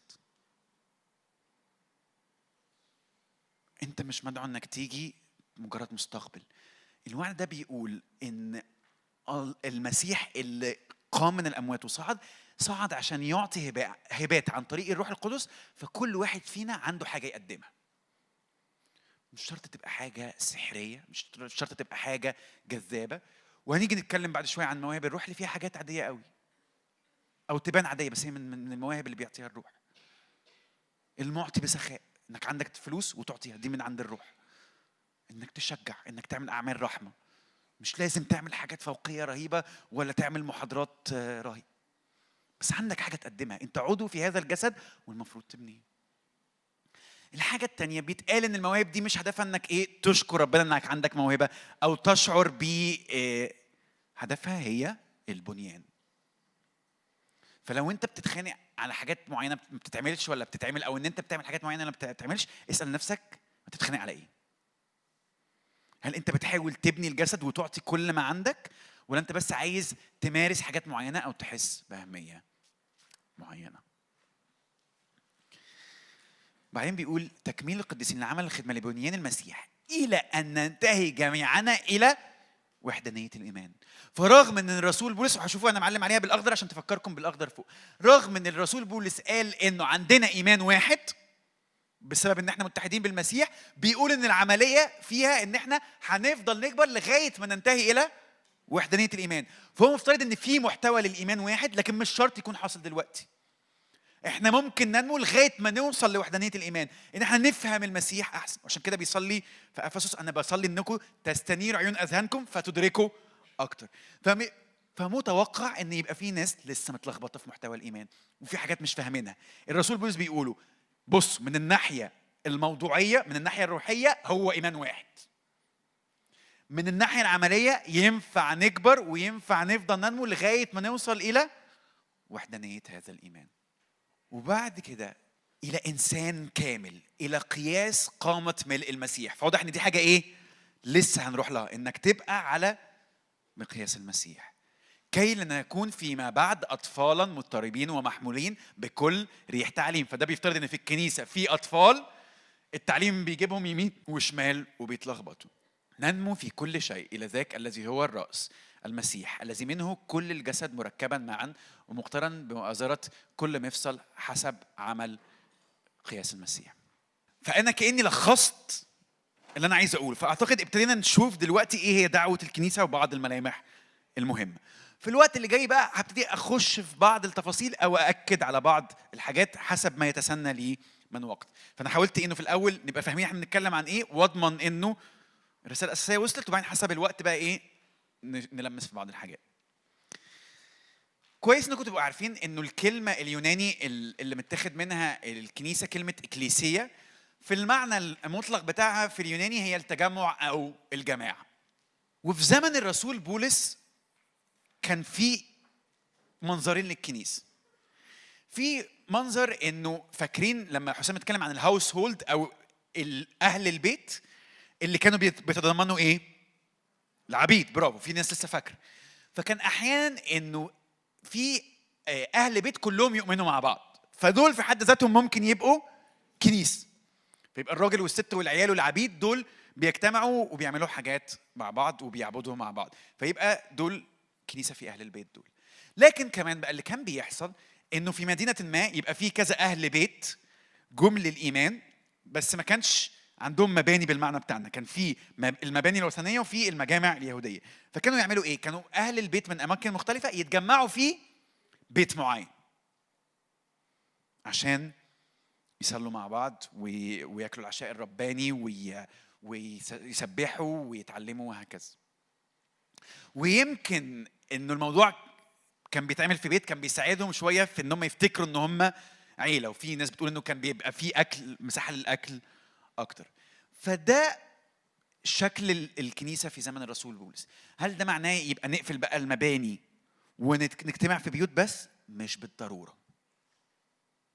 انت مش مدعو انك تيجي مجرد مستقبل الوعد ده بيقول ان ال- المسيح اللي قام من الاموات وصعد صعد عشان يعطي هبا- هبات عن طريق الروح القدس فكل واحد فينا عنده حاجه يقدمها مش شرط تبقى حاجه سحريه مش شرط تبقى حاجه جذابه وهنيجي نتكلم بعد شويه عن مواهب الروح اللي فيها حاجات عاديه قوي او تبان عاديه بس هي من من المواهب اللي بيعطيها الروح المعطي بسخاء انك عندك فلوس وتعطيها دي من عند الروح انك تشجع انك تعمل اعمال رحمه مش لازم تعمل حاجات فوقيه رهيبه ولا تعمل محاضرات آه، رهيبه بس عندك حاجه تقدمها انت عضو في هذا الجسد والمفروض تبنيه الحاجة التانية بيتقال إن المواهب دي مش هدفها إنك إيه تشكر ربنا إنك عندك موهبة أو تشعر ب إيه هدفها هي البنيان. فلو أنت بتتخانق على حاجات معينة ما بتتعملش ولا بتتعمل أو إن أنت بتعمل حاجات معينة ما بتتعملش اسأل نفسك بتتخانق على إيه؟ هل أنت بتحاول تبني الجسد وتعطي كل ما عندك ولا أنت بس عايز تمارس حاجات معينة أو تحس بأهمية معينة؟ بعدين بيقول تكميل القديسين لعمل الخدمه لبنيان المسيح الى ان ننتهي جميعنا الى وحدانيه الايمان فرغم ان الرسول بولس وهشوفوا انا معلم عليها بالاخضر عشان تفكركم بالاخضر فوق رغم ان الرسول بولس قال انه عندنا ايمان واحد بسبب ان احنا متحدين بالمسيح بيقول ان العمليه فيها ان احنا هنفضل نكبر لغايه ما ننتهي الى وحدانيه الايمان فهو مفترض ان في محتوى للايمان واحد لكن مش شرط يكون حاصل دلوقتي احنا ممكن ننمو لغايه ما نوصل لوحدانيه الايمان ان احنا نفهم المسيح احسن عشان كده بيصلي في افسس انا بصلي انكم تستنير عيون اذهانكم فتدركوا اكتر فم... فمتوقع ان يبقى في ناس لسه متلخبطه في محتوى الايمان وفي حاجات مش فاهمينها الرسول بولس بيقولوا بص من الناحيه الموضوعيه من الناحيه الروحيه هو ايمان واحد من الناحيه العمليه ينفع نكبر وينفع نفضل ننمو لغايه ما نوصل الى وحدانيه هذا الايمان وبعد كده الى انسان كامل الى قياس قامه ملء المسيح فواضح ان دي حاجه ايه لسه هنروح لها انك تبقى على مقياس المسيح كي لنكون فيما بعد اطفالا مضطربين ومحمولين بكل ريح تعليم فده بيفترض ان في الكنيسه في اطفال التعليم بيجيبهم يمين وشمال وبيتلخبطوا ننمو في كل شيء الى ذاك الذي هو الراس المسيح الذي منه كل الجسد مركبا معا ومقترن بمؤازرة كل مفصل حسب عمل قياس المسيح فأنا كأني لخصت اللي أنا عايز أقوله فأعتقد ابتدينا نشوف دلوقتي إيه هي دعوة الكنيسة وبعض الملامح المهمة في الوقت اللي جاي بقى هبتدي أخش في بعض التفاصيل أو أأكد على بعض الحاجات حسب ما يتسنى لي من وقت فأنا حاولت إنه في الأول نبقى فاهمين إحنا بنتكلم عن إيه وأضمن إنه الرسالة الأساسية وصلت وبعدين حسب الوقت بقى إيه نلمس في بعض الحاجات كويس انكم تبقوا عارفين انه الكلمه اليوناني اللي متاخد منها الكنيسه كلمه اكليسيه في المعنى المطلق بتاعها في اليوناني هي التجمع او الجماعه وفي زمن الرسول بولس كان في منظرين للكنيسه في منظر انه فاكرين لما حسام اتكلم عن الهاوس هولد او اهل البيت اللي كانوا بيتضمنوا ايه العبيد برافو في ناس لسه فاكره فكان احيانا انه في اهل بيت كلهم يؤمنوا مع بعض فدول في حد ذاتهم ممكن يبقوا كنيسه فيبقى الراجل والست والعيال والعبيد دول بيجتمعوا وبيعملوا حاجات مع بعض وبيعبدوا مع بعض فيبقى دول كنيسه في اهل البيت دول لكن كمان بقى اللي كان بيحصل انه في مدينه ما يبقى في كذا اهل بيت جم للايمان بس ما كانش عندهم مباني بالمعنى بتاعنا كان في المباني الوثنيه وفي المجامع اليهوديه فكانوا يعملوا ايه كانوا اهل البيت من اماكن مختلفه يتجمعوا في بيت معين عشان يصلوا مع بعض وياكلوا العشاء الرباني ويسبحوا ويتعلموا وهكذا ويمكن انه الموضوع كان بيتعمل في بيت كان بيساعدهم شويه في ان هم يفتكروا ان هم عيله وفي ناس بتقول انه كان بيبقى في اكل مساحه للاكل اكتر فده شكل الكنيسه في زمن الرسول بولس هل ده معناه يبقى نقفل بقى المباني ونجتمع في بيوت بس مش بالضروره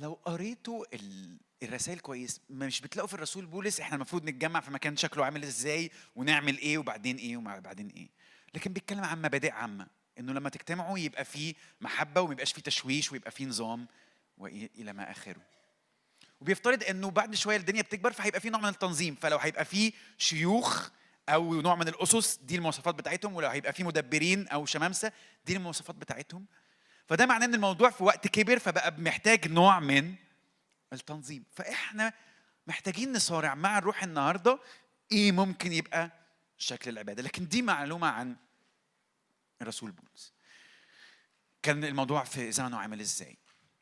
لو قريتوا ال- الرسائل كويس مش بتلاقوا في الرسول بولس احنا المفروض نتجمع في مكان شكله عامل ازاي ونعمل ايه وبعدين ايه وبعدين ايه لكن بيتكلم عن مبادئ عامه انه لما تجتمعوا يبقى في محبه وما يبقاش في تشويش ويبقى في نظام والى ما اخره وبيفترض انه بعد شويه الدنيا بتكبر فهيبقى في نوع من التنظيم فلو هيبقى في شيوخ او نوع من الاسس دي المواصفات بتاعتهم ولو هيبقى في مدبرين او شمامسه دي المواصفات بتاعتهم فده معناه ان الموضوع في وقت كبر فبقى محتاج نوع من التنظيم فاحنا محتاجين نصارع مع الروح النهارده ايه ممكن يبقى شكل العباده لكن دي معلومه عن الرسول بولس كان الموضوع في زمنه عامل ازاي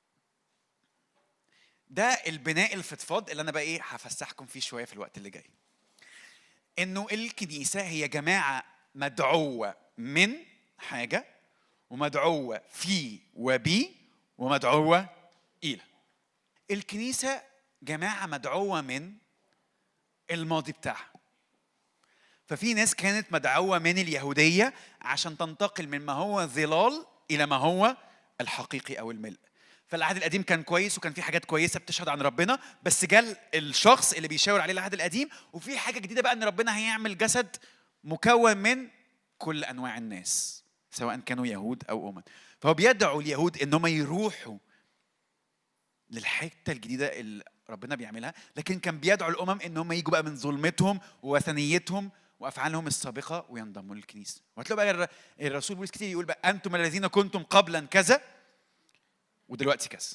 ده البناء الفضفاض اللي انا بقى ايه هفسحكم فيه شويه في الوقت اللي جاي انه الكنيسه هي جماعه مدعوه من حاجه ومدعوه في وبي ومدعوه الى الكنيسه جماعه مدعوه من الماضي بتاعها ففي ناس كانت مدعوه من اليهوديه عشان تنتقل من ما هو ظلال الى ما هو الحقيقي او الملء فالعهد القديم كان كويس وكان في حاجات كويسه بتشهد عن ربنا بس جال الشخص اللي بيشاور عليه العهد القديم وفي حاجه جديده بقى ان ربنا هيعمل جسد مكون من كل انواع الناس سواء كانوا يهود او امم فهو بيدعو اليهود ان هم يروحوا للحته الجديده اللي ربنا بيعملها لكن كان بيدعو الامم ان هم يجوا بقى من ظلمتهم ووثنيتهم وافعالهم السابقه وينضموا للكنيسه وهتلاقوا بقى الر- الرسول بولس كتير يقول بقى انتم الذين كنتم قبلا كذا ودلوقتي كذا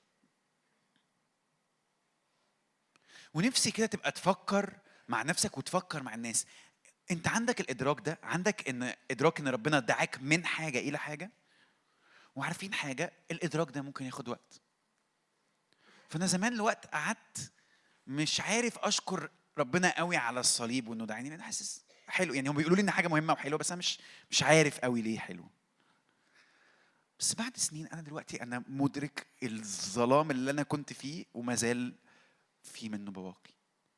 ونفسي كده تبقى تفكر مع نفسك وتفكر مع الناس انت عندك الادراك ده عندك ان ادراك ان ربنا دعاك من حاجه الى حاجه وعارفين حاجه الادراك ده ممكن ياخد وقت فانا زمان الوقت قعدت مش عارف اشكر ربنا قوي على الصليب وانه دعاني انا حاسس حلو يعني هم بيقولوا لي ان حاجه مهمه وحلوه بس انا مش مش عارف قوي ليه حلو بس بعد سنين انا دلوقتي انا مدرك الظلام اللي انا كنت فيه وما زال في منه بواقي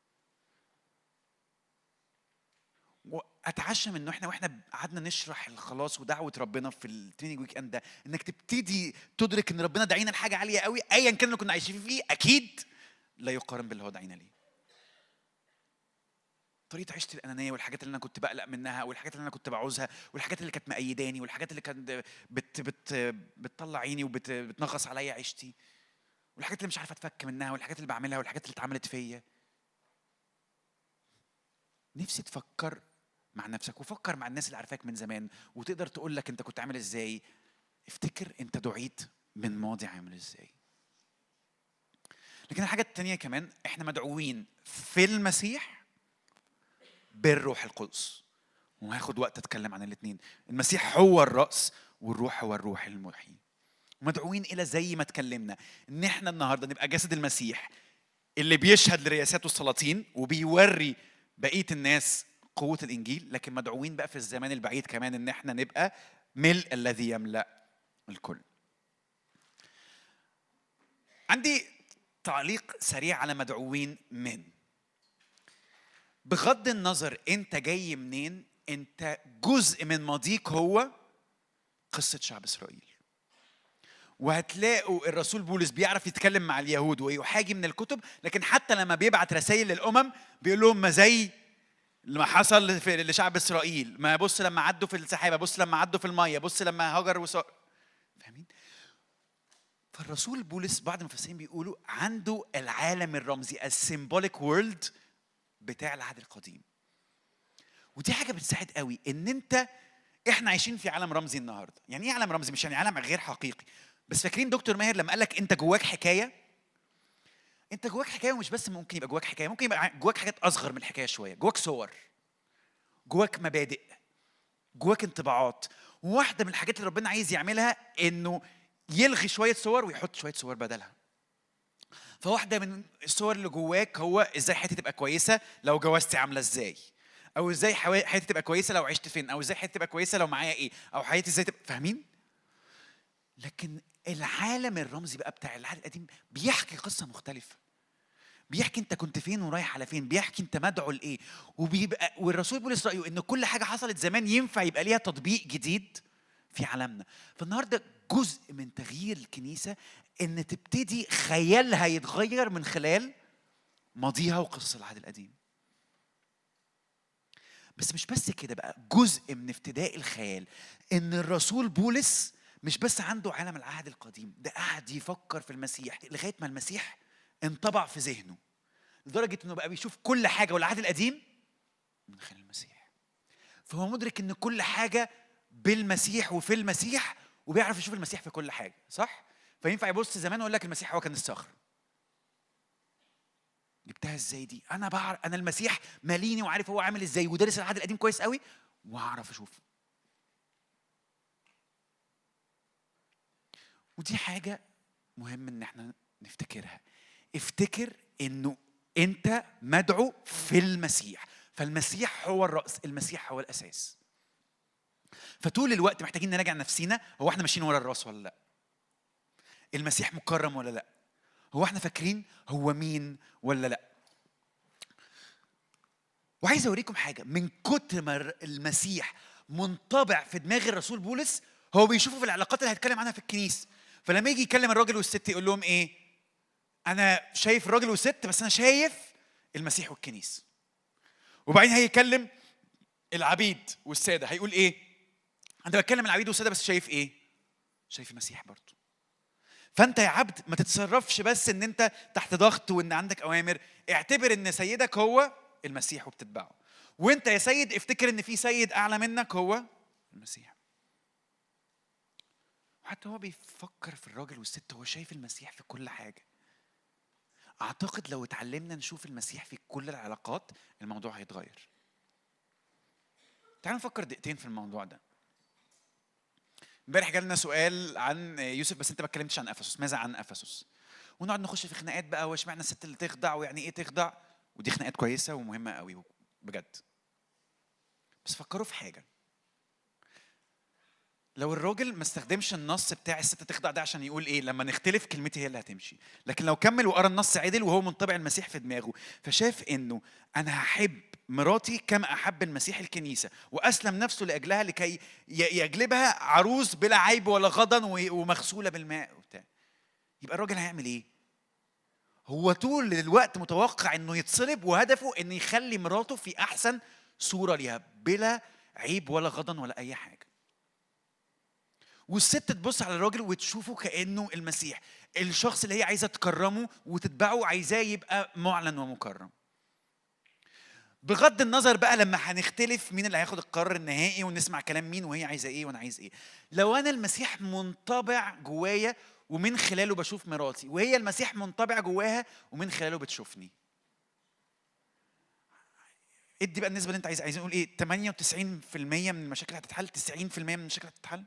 واتعشم انه احنا واحنا قعدنا نشرح الخلاص ودعوه ربنا في التريننج ويك اند ده انك تبتدي تدرك ان ربنا دعينا لحاجه عاليه قوي ايا كان اللي كنا عايشين فيه اكيد لا يقارن باللي هو دعينا ليه طريقه عيشتي الانانيه والحاجات اللي انا كنت بقلق منها والحاجات اللي انا كنت بعوزها والحاجات اللي كانت مأيداني والحاجات اللي كانت بت بت بتطلع عيني وبتنغص عليا عيشتي والحاجات اللي مش عارفه اتفك منها والحاجات اللي بعملها والحاجات اللي اتعملت فيا نفسي تفكر مع نفسك وفكر مع الناس اللي عارفاك من زمان وتقدر تقول لك انت كنت عامل ازاي افتكر انت دعيت من ماضي عامل ازاي لكن الحاجة التانية كمان احنا مدعوين في المسيح بالروح القدس وهاخد وقت اتكلم عن الاثنين المسيح هو الرأس والروح هو الروح المحيي مدعوين الى زي ما اتكلمنا ان احنا النهارده نبقى جسد المسيح اللي بيشهد لرياسات السلاطين وبيوري بقيه الناس قوه الانجيل لكن مدعوين بقى في الزمان البعيد كمان ان احنا نبقى ملء الذي يملا الكل عندي تعليق سريع على مدعوين من بغض النظر انت جاي منين انت جزء من ماضيك هو قصه شعب اسرائيل وهتلاقوا الرسول بولس بيعرف يتكلم مع اليهود ويحاجي من الكتب لكن حتى لما بيبعت رسائل للامم بيقول لهم ما زي ما حصل في لشعب اسرائيل ما بص لما عدوا في السحابه بص لما عدوا في الميه بص لما هاجر وسار فاهمين فالرسول بولس بعض المفسرين بيقولوا عنده العالم الرمزي السيمبوليك وورلد بتاع العهد القديم ودي حاجه بتساعد قوي ان انت احنا عايشين في عالم رمزي النهارده يعني ايه عالم رمزي مش يعني عالم غير حقيقي بس فاكرين دكتور ماهر لما قال لك انت جواك حكايه انت جواك حكايه ومش بس ممكن يبقى جواك حكايه ممكن يبقى جواك حاجات اصغر من الحكايه شويه جواك صور جواك مبادئ جواك انطباعات وواحده من الحاجات اللي ربنا عايز يعملها انه يلغي شويه صور ويحط شويه صور بدلها فواحده من الصور اللي جواك هو ازاي حياتي تبقى كويسه لو جوازتي عامله ازاي او ازاي حوا- حياتي تبقى كويسه لو عشت فين او ازاي حياتي تبقى كويسه لو معايا ايه او حياتي ازاي تبقى فاهمين لكن العالم الرمزي بقى بتاع العهد القديم بيحكي قصه مختلفه بيحكي انت كنت فين ورايح على فين بيحكي انت مدعو لايه وبيبقى والرسول بولس رايه ان كل حاجه حصلت زمان ينفع يبقى ليها تطبيق جديد في عالمنا فالنهارده جزء من تغيير الكنيسه ان تبتدي خيالها يتغير من خلال ماضيها وقصص العهد القديم بس مش بس كده بقى جزء من افتداء الخيال ان الرسول بولس مش بس عنده عالم العهد القديم ده قاعد يفكر في المسيح لغايه ما المسيح انطبع في ذهنه لدرجه انه بقى بيشوف كل حاجه والعهد القديم من خلال المسيح فهو مدرك ان كل حاجه بالمسيح وفي المسيح وبيعرف يشوف المسيح في كل حاجه صح فينفع يبص زمان ويقول لك المسيح هو كان الصخر جبتها ازاي دي انا بعرف انا المسيح ماليني وعارف هو عامل ازاي ودارس العهد القديم كويس قوي واعرف اشوفه ودي حاجه مهم ان احنا نفتكرها افتكر انه انت مدعو في المسيح فالمسيح هو الراس المسيح هو الاساس فطول الوقت محتاجين نراجع نفسينا هو احنا ماشيين ورا الراس ولا لا المسيح مكرم ولا لا هو احنا فاكرين هو مين ولا لا وعايز اوريكم حاجه من كتر ما المسيح منطبع في دماغ الرسول بولس هو بيشوفه في العلاقات اللي هيتكلم عنها في الكنيسه فلما يجي يكلم الراجل والست يقول لهم ايه انا شايف الراجل والست بس انا شايف المسيح والكنيسه وبعدين هيكلم العبيد والساده هيقول ايه انا بتكلم العبيد والساده بس شايف ايه شايف المسيح برضه فانت يا عبد ما تتصرفش بس ان انت تحت ضغط وان عندك اوامر اعتبر ان سيدك هو المسيح وبتتبعه وانت يا سيد افتكر ان في سيد اعلى منك هو المسيح وحتى هو بيفكر في الراجل والست هو شايف المسيح في كل حاجه اعتقد لو اتعلمنا نشوف المسيح في كل العلاقات الموضوع هيتغير تعالوا نفكر دقيقتين في الموضوع ده امبارح جالنا سؤال عن يوسف بس انت ما اتكلمتش عن افسس ماذا عن افسس ونقعد نخش في خناقات بقى واشمعنى الست اللي تخضع ويعني ايه تخضع ودي خناقات كويسه ومهمه قوي بجد بس فكروا في حاجه لو الراجل ما استخدمش النص بتاع الست تخضع ده عشان يقول ايه لما نختلف كلمتي هي اللي هتمشي لكن لو كمل وقرا النص عدل وهو منطبع المسيح في دماغه فشاف انه انا هحب مراتي كما احب المسيح الكنيسه واسلم نفسه لاجلها لكي يجلبها عروس بلا عيب ولا غضن ومغسوله بالماء وبتاع يبقى الراجل هيعمل ايه هو طول الوقت متوقع انه يتصلب وهدفه انه يخلي مراته في احسن صوره ليها بلا عيب ولا غضن ولا اي حاجه والست تبص على الراجل وتشوفه كانه المسيح الشخص اللي هي عايزه تكرمه وتتبعه عايزاه يبقى معلن ومكرم بغض النظر بقى لما هنختلف مين اللي هياخد القرار النهائي ونسمع كلام مين وهي عايزه ايه وانا عايز ايه لو انا المسيح منطبع جوايا ومن خلاله بشوف مراتي وهي المسيح منطبع جواها ومن خلاله بتشوفني ادي بقى النسبه اللي انت عايز عايزين نقول ايه 98% من المشاكل هتتحل 90% من المشاكل هتتحل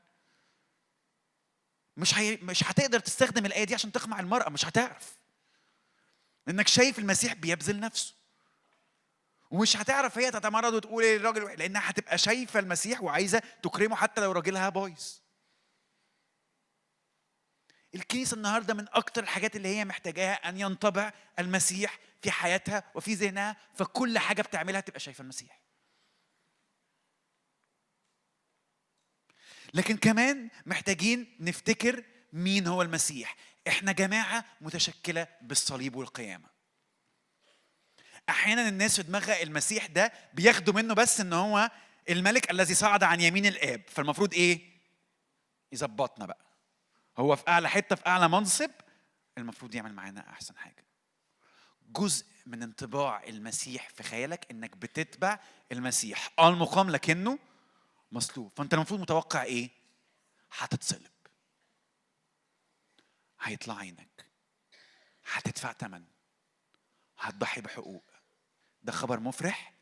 مش هي... مش هتقدر تستخدم الايه دي عشان تقمع المراه مش هتعرف لانك شايف المسيح بيبذل نفسه ومش هتعرف هي تتمرد وتقول ايه الراجل لانها هتبقى شايفه المسيح وعايزه تكرمه حتى لو راجلها بايظ الكنيسه النهارده من اكتر الحاجات اللي هي محتاجاها ان ينطبع المسيح في حياتها وفي ذهنها فكل حاجه بتعملها تبقى شايفه المسيح لكن كمان محتاجين نفتكر مين هو المسيح احنا جماعه متشكله بالصليب والقيامه احيانا الناس في دماغها المسيح ده بياخدوا منه بس ان هو الملك الذي صعد عن يمين الاب فالمفروض ايه يظبطنا بقى هو في اعلى حته في اعلى منصب المفروض يعمل معانا احسن حاجه جزء من انطباع المسيح في خيالك انك بتتبع المسيح اه المقام لكنه مصلوب فانت المفروض متوقع ايه هتتصلب هيطلع عينك هتدفع ثمن هتضحي بحقوق ده خبر مفرح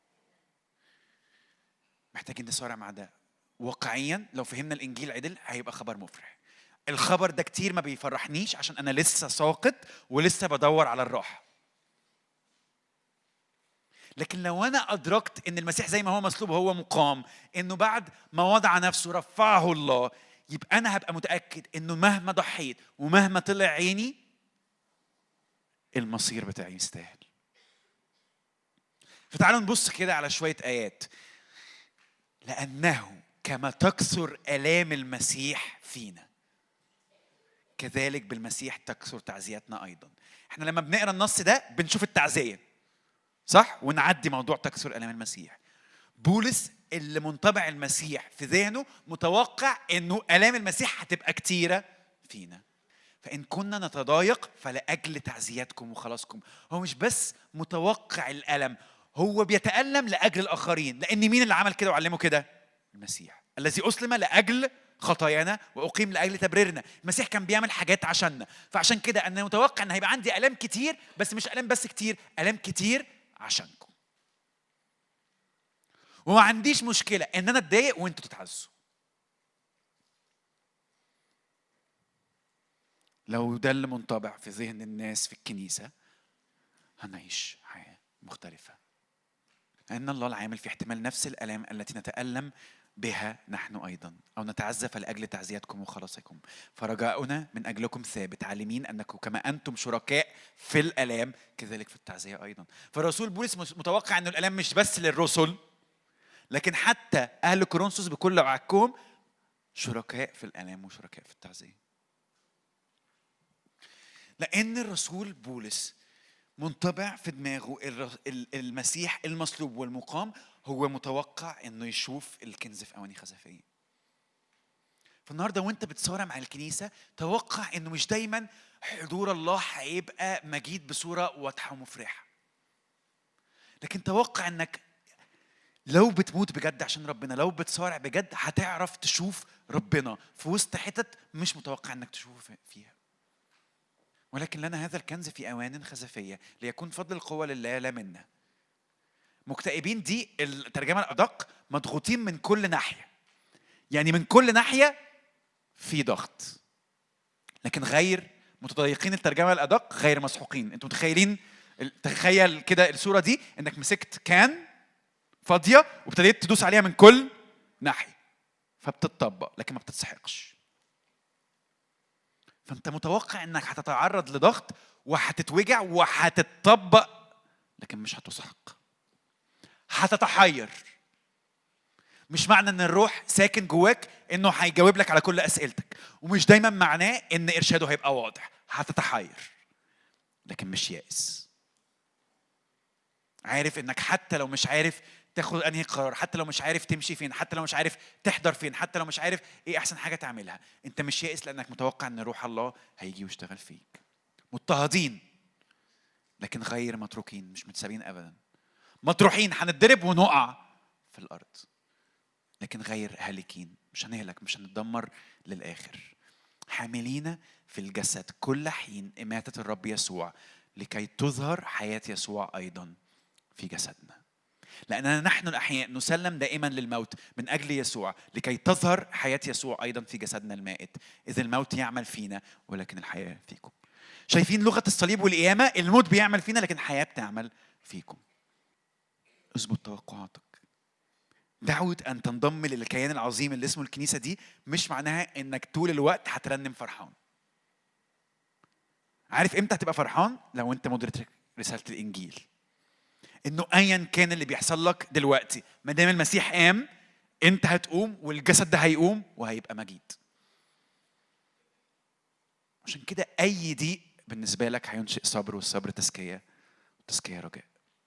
محتاجين نصارع مع ده واقعيا لو فهمنا الانجيل عدل هيبقى خبر مفرح الخبر ده كتير ما بيفرحنيش عشان انا لسه ساقط ولسه بدور على الراحه لكن لو انا ادركت ان المسيح زي ما هو مصلوب هو مقام انه بعد ما وضع نفسه رفعه الله يبقى انا هبقى متاكد انه مهما ضحيت ومهما طلع عيني المصير بتاعي يستاهل فتعالوا نبص كده على شويه ايات لانه كما تكثر الام المسيح فينا كذلك بالمسيح تكثر تعزيتنا ايضا احنا لما بنقرا النص ده بنشوف التعزيه صح ونعدي موضوع تكثر الام المسيح بولس اللي منطبع المسيح في ذهنه متوقع انه الام المسيح هتبقى كتيره فينا فان كنا نتضايق فلاجل تعزيتكم وخلاصكم هو مش بس متوقع الالم هو بيتالم لاجل الاخرين لان مين اللي عمل كده وعلمه كده المسيح الذي اسلم لاجل خطايانا واقيم لاجل تبريرنا المسيح كان بيعمل حاجات عشاننا فعشان كده انا متوقع ان هيبقى عندي الام كتير بس مش الام بس كتير الام كتير عشانكم وما عنديش مشكله ان انا اتضايق وانتوا تتعزوا لو ده اللي منطبع في ذهن الناس في الكنيسه هنعيش حياه مختلفه لان الله العامل في احتمال نفس الالام التي نتالم بها نحن ايضا او نتعزى فلاجل تعزيتكم وخلاصكم فرجاؤنا من اجلكم ثابت عالمين انكم كما انتم شركاء في الالام كذلك في التعزيه ايضا فالرسول بولس متوقع انه الالام مش بس للرسل لكن حتى اهل كورنثوس بكل عكهم شركاء في الالام وشركاء في التعزيه لان الرسول بولس منطبع في دماغه المسيح المصلوب والمقام هو متوقع انه يشوف الكنز في اواني خزفيه فالنهارده وانت بتصارع مع الكنيسه توقع انه مش دايما حضور الله هيبقى مجيد بصوره واضحه ومفرحه لكن توقع انك لو بتموت بجد عشان ربنا لو بتصارع بجد هتعرف تشوف ربنا في وسط حتت مش متوقع انك تشوفه فيها ولكن لنا هذا الكنز في اوان خزفيه ليكون فضل القوه لله لا منا مكتئبين دي الترجمه الادق مضغوطين من كل ناحيه يعني من كل ناحيه في ضغط لكن غير متضايقين الترجمه الادق غير مسحوقين انتوا متخيلين تخيل كده الصوره دي انك مسكت كان فاضيه وابتديت تدوس عليها من كل ناحيه فبتطبق لكن ما بتتسحقش فانت متوقع انك هتتعرض لضغط وهتتوجع وهتتطبق لكن مش هتسحق هتتحير مش معنى ان الروح ساكن جواك انه هيجاوب لك على كل اسئلتك ومش دايما معناه ان ارشاده هيبقى واضح هتتحير لكن مش يائس عارف انك حتى لو مش عارف تاخد انهي قرار حتى لو مش عارف تمشي فين حتى لو مش عارف تحضر فين حتى لو مش عارف ايه احسن حاجه تعملها انت مش يائس لانك متوقع ان روح الله هيجي ويشتغل فيك مضطهدين لكن غير متروكين مش متسابين ابدا مطروحين هنتضرب ونقع في الارض لكن غير هالكين مش هنهلك مش هنتدمر للاخر حاملين في الجسد كل حين إماتة الرب يسوع لكي تظهر حياة يسوع أيضا في جسدنا لأننا نحن الأحياء نسلم دائما للموت من أجل يسوع لكي تظهر حياة يسوع أيضا في جسدنا المائت إذ الموت يعمل فينا ولكن الحياة فيكم شايفين لغة الصليب والقيامة الموت بيعمل فينا لكن الحياة بتعمل فيكم اظبط توقعاتك دعوة أن تنضم للكيان العظيم اللي اسمه الكنيسة دي مش معناها إنك طول الوقت هترنم فرحان. عارف إمتى هتبقى فرحان؟ لو أنت مدرك رسالة الإنجيل. إنه أيا كان اللي بيحصل لك دلوقتي، ما دام المسيح قام أنت هتقوم والجسد ده هيقوم وهيبقى مجيد. عشان كده أي ضيق بالنسبة لك هينشئ صبر والصبر تزكية وتزكية رجاء.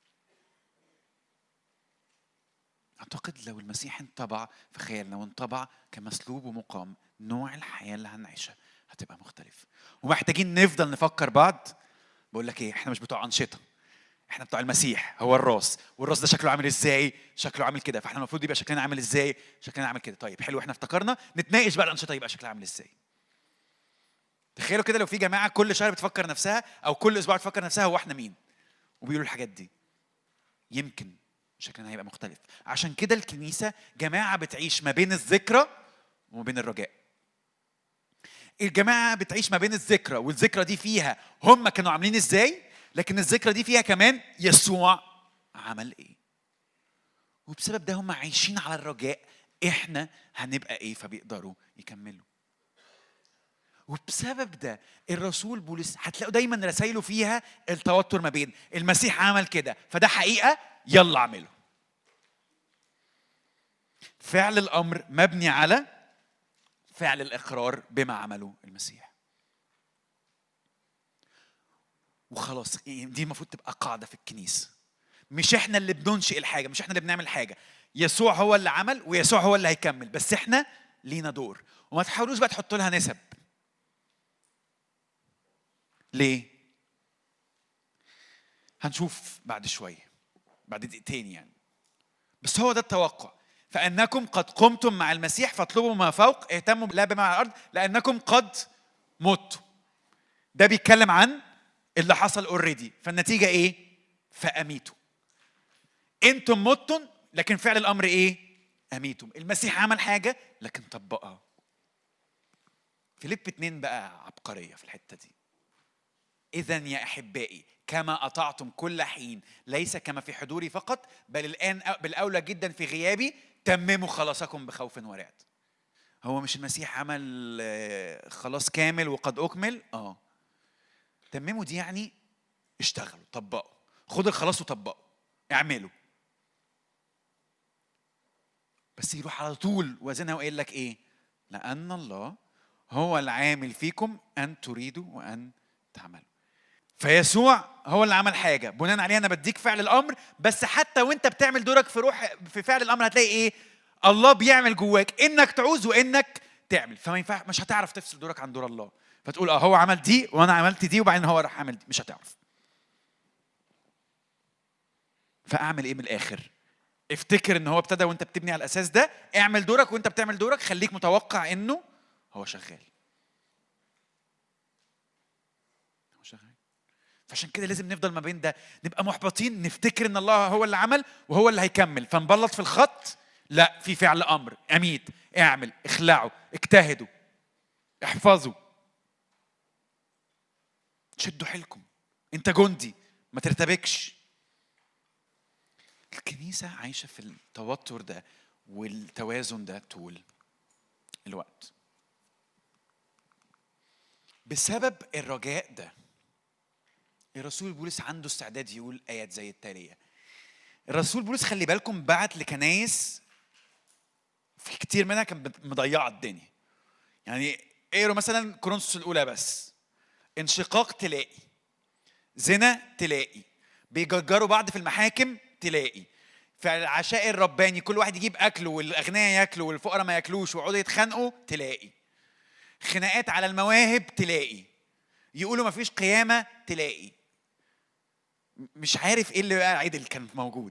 اعتقد لو المسيح انطبع في خيالنا وانطبع كمسلوب ومقام نوع الحياه اللي هنعيشها هتبقى مختلف ومحتاجين نفضل نفكر بعض بقول لك ايه احنا مش بتوع انشطه احنا بتوع المسيح هو الراس والراس ده شكله عامل ازاي شكله عامل كده فاحنا المفروض يبقى شكلنا عامل ازاي شكلنا عامل كده طيب حلو احنا افتكرنا نتناقش بقى الانشطه يبقى شكلها عامل ازاي تخيلوا كده لو في جماعه كل شهر بتفكر نفسها او كل اسبوع بتفكر نفسها هو احنا مين وبيقولوا الحاجات دي يمكن شكلنا هيبقى مختلف عشان كده الكنيسة جماعة بتعيش ما بين الذكرى وما بين الرجاء الجماعة بتعيش ما بين الذكرى والذكرى دي فيها هم كانوا عاملين ازاي لكن الذكرى دي فيها كمان يسوع عمل ايه وبسبب ده هم عايشين على الرجاء احنا هنبقى ايه فبيقدروا يكملوا وبسبب ده الرسول بولس هتلاقوا دايما رسائله فيها التوتر ما بين المسيح عمل كده فده حقيقه يلا اعمله فعل الامر مبني على فعل الاقرار بما عمله المسيح وخلاص دي المفروض تبقى قاعده في الكنيسه مش احنا اللي بننشئ الحاجه مش احنا اللي بنعمل حاجه يسوع هو اللي عمل ويسوع هو اللي هيكمل بس احنا لينا دور وما تحاولوش بقى تحطوا لها نسب ليه هنشوف بعد شويه بعد دقيقتين يعني بس هو ده التوقع فانكم قد قمتم مع المسيح فاطلبوا ما فوق اهتموا لا بما على الارض لانكم قد متوا ده بيتكلم عن اللي حصل اوريدي فالنتيجه ايه فاميتوا انتم متم لكن فعل الامر ايه اميتم المسيح عمل حاجه لكن طبقها فيليب اتنين بقى عبقريه في الحته دي اذا يا احبائي كما اطعتم كل حين ليس كما في حضوري فقط بل الان بالاولى جدا في غيابي تمموا خلاصكم بخوف ورعد هو مش المسيح عمل آه، خلاص كامل وقد اكمل اه تمموا دي يعني اشتغلوا طبقوا خد الخلاص وطبقوا اعملوا بس يروح على طول وزنها وقايل لك ايه لان الله هو العامل فيكم ان تريدوا وان تعملوا فيسوع هو اللي عمل حاجه بناء عليها انا بديك فعل الامر بس حتى وانت بتعمل دورك في روح في فعل الامر هتلاقي ايه الله بيعمل جواك انك تعوز وانك تعمل فما ينفع مش هتعرف تفصل دورك عن دور الله فتقول اه هو عمل دي وانا عملت دي وبعدين هو راح عمل دي مش هتعرف فاعمل ايه من الاخر افتكر ان هو ابتدى وانت بتبني على الاساس ده اعمل دورك وانت بتعمل دورك خليك متوقع انه هو شغال هو شغال فعشان كده لازم نفضل ما بين ده نبقى محبطين نفتكر ان الله هو اللي عمل وهو اللي هيكمل فنبلط في الخط لا في فعل امر اميت اعمل اخلعوا اجتهدوا احفظوا شدوا حيلكم انت جندي ما ترتبكش الكنيسة عايشة في التوتر ده والتوازن ده طول الوقت بسبب الرجاء ده الرسول بولس عنده استعداد يقول آيات زي التالية الرسول بولس خلي بالكم بعت لكنايس في كتير منها كان مضيعة الدنيا يعني اقروا مثلا كورنثوس الأولى بس انشقاق تلاقي زنا تلاقي بيجرجروا بعض في المحاكم تلاقي في العشاء الرباني كل واحد يجيب اكله والاغنياء ياكلوا والفقراء ما ياكلوش ويقعدوا يتخانقوا تلاقي خناقات على المواهب تلاقي يقولوا ما فيش قيامه تلاقي مش عارف ايه اللي بقى عدل كان موجود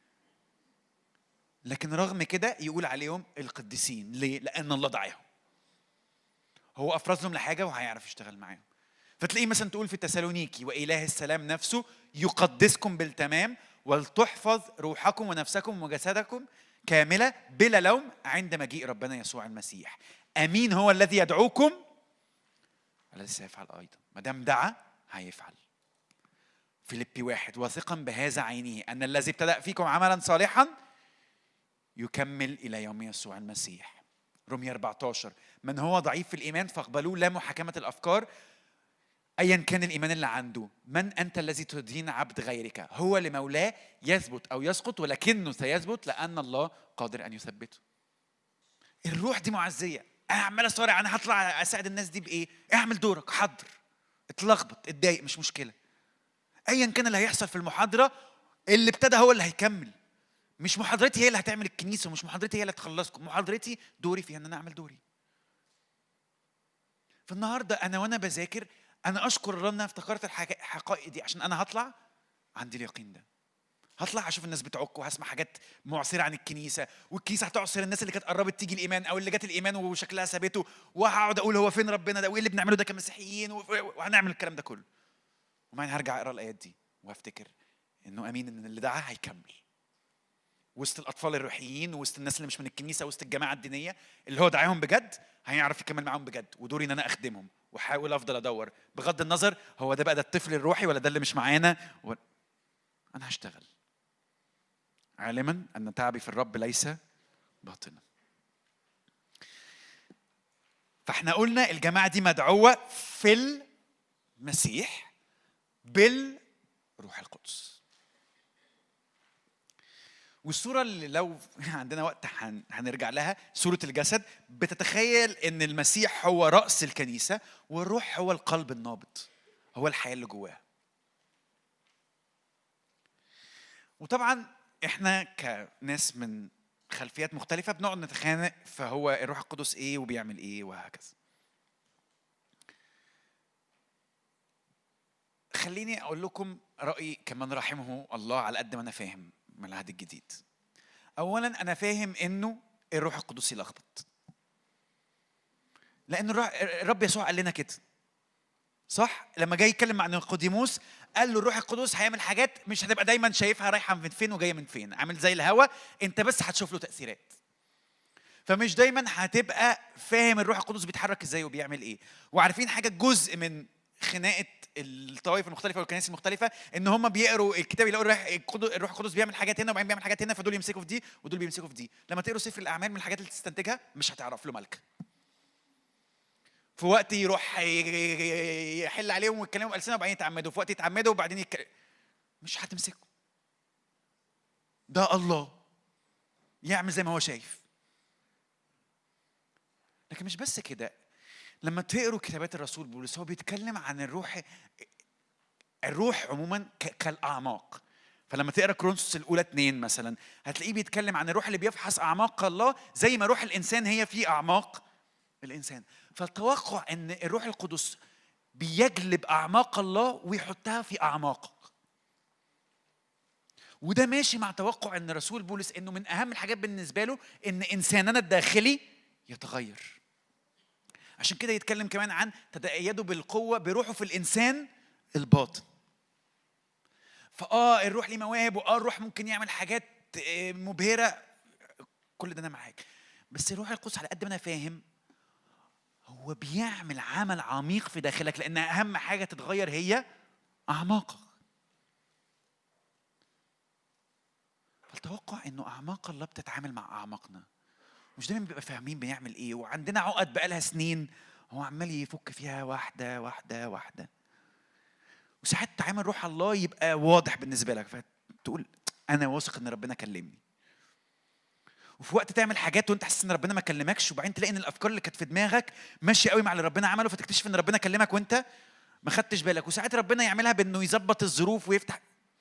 لكن رغم كده يقول عليهم القديسين ليه لان الله دعاهم هو افرزهم لحاجه وهيعرف يشتغل معاهم فتلاقيه مثلا تقول في تسالونيكي واله السلام نفسه يقدسكم بالتمام ولتحفظ روحكم ونفسكم وجسدكم كاملة بلا لوم عند مجيء ربنا يسوع المسيح أمين هو الذي يدعوكم الذي سيفعل أيضا ما دام دعا هيفعل فيليبي واحد واثقا بهذا عينه أن الذي ابتدأ فيكم عملا صالحا يكمل إلى يوم يسوع المسيح رمية 14 من هو ضعيف في الإيمان فاقبلوه لا محاكمة الأفكار ايا كان الايمان اللي عنده من انت الذي تدين عبد غيرك هو لمولاه يثبت او يسقط ولكنه سيثبت لان الله قادر ان يثبته الروح دي معزيه اعمل صارع انا هطلع اساعد الناس دي بايه اعمل دورك حضر اتلخبط اتضايق مش مشكله ايا كان اللي هيحصل في المحاضره اللي ابتدى هو اللي هيكمل مش محاضرتي هي اللي هتعمل الكنيسه ومش محاضرتي هي اللي هتخلصكم محاضرتي دوري فيها ان انا اعمل دوري فالنهارده انا وانا بذاكر انا اشكر الله ان انا افتكرت الحقائق دي عشان انا هطلع عندي اليقين ده هطلع اشوف الناس بتعك وهسمع حاجات معصره عن الكنيسه والكنيسه هتعصر الناس اللي كانت قربت تيجي الايمان او اللي جت الايمان وشكلها سابته وهقعد اقول هو فين ربنا ده وايه اللي بنعمله ده كمسيحيين وهنعمل الكلام ده كله وبعدين هرجع اقرا الايات دي وهفتكر انه امين ان اللي دعاه هيكمل وسط الاطفال الروحيين وسط الناس اللي مش من الكنيسه وسط الجماعه الدينيه اللي هو دعاهم بجد هيعرف يكمل معاهم بجد ودوري ان انا اخدمهم واحاول افضل ادور بغض النظر هو ده بقى ده الطفل الروحي ولا ده اللي مش معانا و... انا هشتغل عالما ان تعبي في الرب ليس باطنا فاحنا قلنا الجماعه دي مدعوه في المسيح بالروح القدس والصوره اللي لو عندنا وقت هنرجع لها صوره الجسد بتتخيل ان المسيح هو راس الكنيسه والروح هو القلب النابض هو الحياه اللي جواها وطبعا احنا كناس من خلفيات مختلفه بنقعد نتخانق فهو الروح القدس ايه وبيعمل ايه وهكذا خليني اقول لكم رايي كمان رحمه الله على قد ما انا فاهم من العهد الجديد اولا انا فاهم انه الروح القدس يلخبط لان الروح- الرب يسوع قال لنا كده صح لما جاي يتكلم مع نيقوديموس قال له الروح القدس هيعمل حاجات مش هتبقى دايما شايفها رايحه من فين وجايه من فين عامل زي الهوا انت بس هتشوف له تاثيرات فمش دايما هتبقى فاهم الروح القدس بيتحرك ازاي وبيعمل ايه وعارفين حاجه جزء من خناقه الطوائف المختلفه والكنائس المختلفه ان هم بيقروا الكتاب يلاقوا الروح القدس الروح القدس بيعمل حاجات هنا وبعدين بيعمل حاجات هنا فدول يمسكوا في دي ودول بيمسكوا في دي لما تقروا سفر الاعمال من الحاجات اللي تستنتجها مش هتعرف له ملك في وقت يروح ي- يحل عليهم ويتكلموا بألسنة وبعدين يتعمدوا في وقت يتعمدوا وبعدين يتكلم مش هتمسكوا ده الله يعمل زي ما هو شايف لكن مش بس كده لما تقروا كتابات الرسول بولس هو بيتكلم عن الروح الروح عموما ك- كالاعماق فلما تقرا كرونسوس الاولى اتنين مثلا هتلاقيه بيتكلم عن الروح اللي بيفحص اعماق الله زي ما روح الانسان هي في اعماق الانسان فالتوقع ان الروح القدس بيجلب اعماق الله ويحطها في اعماقك وده ماشي مع توقع ان رسول بولس انه من اهم الحاجات بالنسبه له ان انساننا الداخلي يتغير عشان كده يتكلم كمان عن تتأيدوا بالقوة بروحه في الإنسان الباطن فآه الروح ليه مواهب وآه الروح ممكن يعمل حاجات آه، مبهرة كل ده أنا معاك بس الروح القدس على قد ما أنا فاهم هو بيعمل عمل عميق في داخلك لأن أهم حاجة تتغير هي أعماقك فالتوقع إنه أعماق الله بتتعامل مع أعماقنا مش دايما بيبقى فاهمين بنعمل ايه وعندنا عقد بقالها سنين هو عمال يفك فيها واحده واحده واحده وساعات تعامل روح الله يبقى واضح بالنسبه لك فتقول انا واثق ان ربنا كلمني وفي وقت تعمل حاجات وانت حاسس ان ربنا ما كلمكش وبعدين تلاقي ان الافكار اللي كانت في دماغك ماشيه قوي مع اللي ربنا عمله فتكتشف ان ربنا كلمك وانت ما خدتش بالك وساعات ربنا يعملها بانه يظبط الظروف ويفتح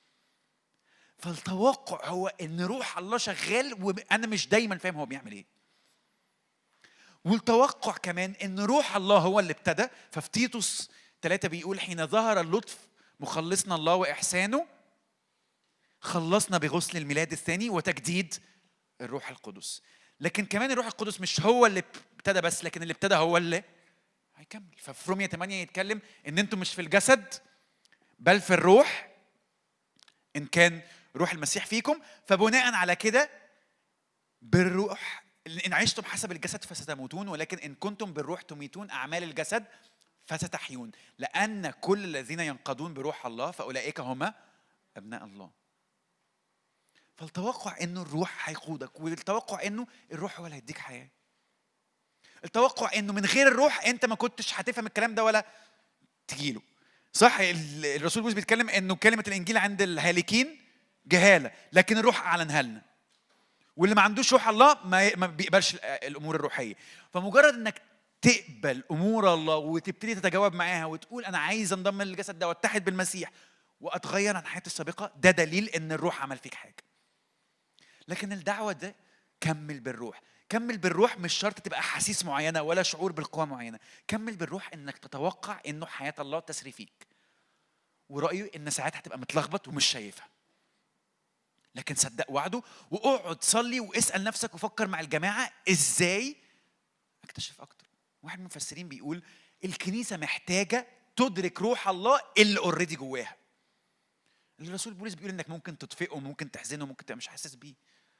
فالتوقع هو ان روح الله شغال وانا مش دايما فاهم هو بيعمل ايه والتوقع كمان ان روح الله هو اللي ابتدى ففي تيتوس ثلاثة بيقول حين ظهر اللطف مخلصنا الله وإحسانه خلصنا بغسل الميلاد الثاني وتجديد الروح القدس لكن كمان الروح القدس مش هو اللي ابتدى بس لكن اللي ابتدى هو اللي هيكمل ففي رومية 8 يتكلم ان انتم مش في الجسد بل في الروح ان كان روح المسيح فيكم فبناء على كده بالروح إن عشتم حسب الجسد فستموتون ولكن إن كنتم بالروح تميتون أعمال الجسد فستحيون لأن كل الذين ينقضون بروح الله فأولئك هم أبناء الله فالتوقع إنه الروح هيقودك والتوقع إنه الروح هو اللي هيديك حياة التوقع إنه من غير الروح أنت ما كنتش هتفهم الكلام ده ولا تجيله صح ال- الرسول بولس بيتكلم إنه كلمة الإنجيل عند الهالكين جهالة لكن الروح أعلنها لنا واللي ما عندوش روح الله ما ما بيقبلش الامور الروحيه فمجرد انك تقبل امور الله وتبتدي تتجاوب معاها وتقول انا عايز انضم للجسد ده واتحد بالمسيح واتغير عن حياتي السابقه ده دليل ان الروح عمل فيك حاجه لكن الدعوه ده كمل بالروح كمل بالروح مش شرط تبقى احاسيس معينه ولا شعور بالقوه معينه كمل بالروح انك تتوقع انه حياه الله تسري فيك ورايه ان ساعات هتبقى متلخبط ومش شايفها لكن صدق وعده واقعد صلي واسال نفسك وفكر مع الجماعه ازاي اكتشف اكتر واحد من المفسرين بيقول الكنيسه محتاجه تدرك روح الله اللي اوريدي جواها الرسول بولس بيقول انك ممكن تطفئه ممكن تحزنه ممكن تبقى مش حاسس بيه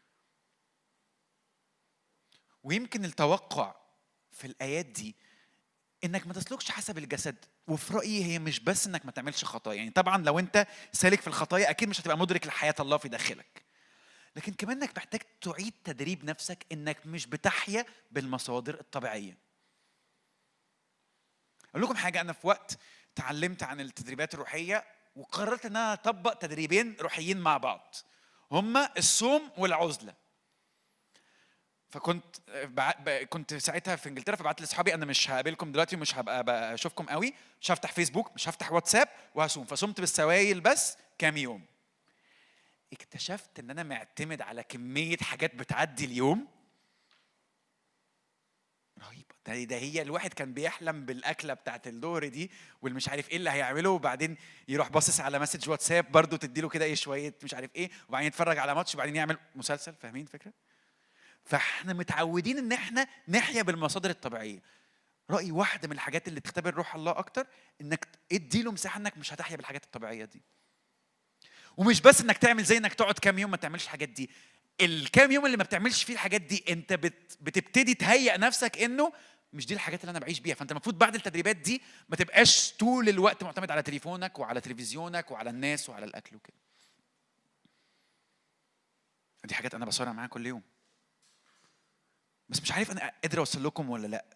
ويمكن التوقع في الايات دي انك ما تسلكش حسب الجسد وفي رايي هي مش بس انك ما تعملش خطايا يعني طبعا لو انت سالك في الخطايا اكيد مش هتبقى مدرك لحياه الله في داخلك لكن كمان انك محتاج تعيد تدريب نفسك انك مش بتحيا بالمصادر الطبيعيه اقول لكم حاجه انا في وقت اتعلمت عن التدريبات الروحيه وقررت ان انا اطبق تدريبين روحيين مع بعض هما الصوم والعزله فكنت بع- ب- كنت ساعتها في انجلترا فبعت لاصحابي انا مش هقابلكم دلوقتي ومش هبقى بقى اشوفكم قوي مش هفتح فيسبوك مش هفتح واتساب وهصوم فصمت بالسوائل بس كام يوم اكتشفت ان انا معتمد على كميه حاجات بتعدي اليوم رهيبه ده, ده هي الواحد كان بيحلم بالاكله بتاعت الظهر دي والمش عارف ايه اللي هيعمله وبعدين يروح باصص على مسج واتساب برضه تديله كده ايه شويه مش عارف ايه وبعدين يتفرج على ماتش وبعدين يعمل مسلسل فاهمين الفكره؟ فاحنا متعودين ان احنا نحيا بالمصادر الطبيعيه رايي واحده من الحاجات اللي تختبر روح الله اكتر انك اديله مساحه انك مش هتحيا بالحاجات الطبيعيه دي ومش بس انك تعمل زي انك تقعد كام يوم ما تعملش الحاجات دي الكام يوم اللي ما بتعملش فيه الحاجات دي انت بت بتبتدي تهيئ نفسك انه مش دي الحاجات اللي انا بعيش بيها فانت المفروض بعد التدريبات دي ما تبقاش طول الوقت معتمد على تليفونك وعلى تلفزيونك وعلى الناس وعلى الاكل وكده دي حاجات انا بصارع معاها كل يوم بس مش عارف انا قادر اوصل لكم ولا لا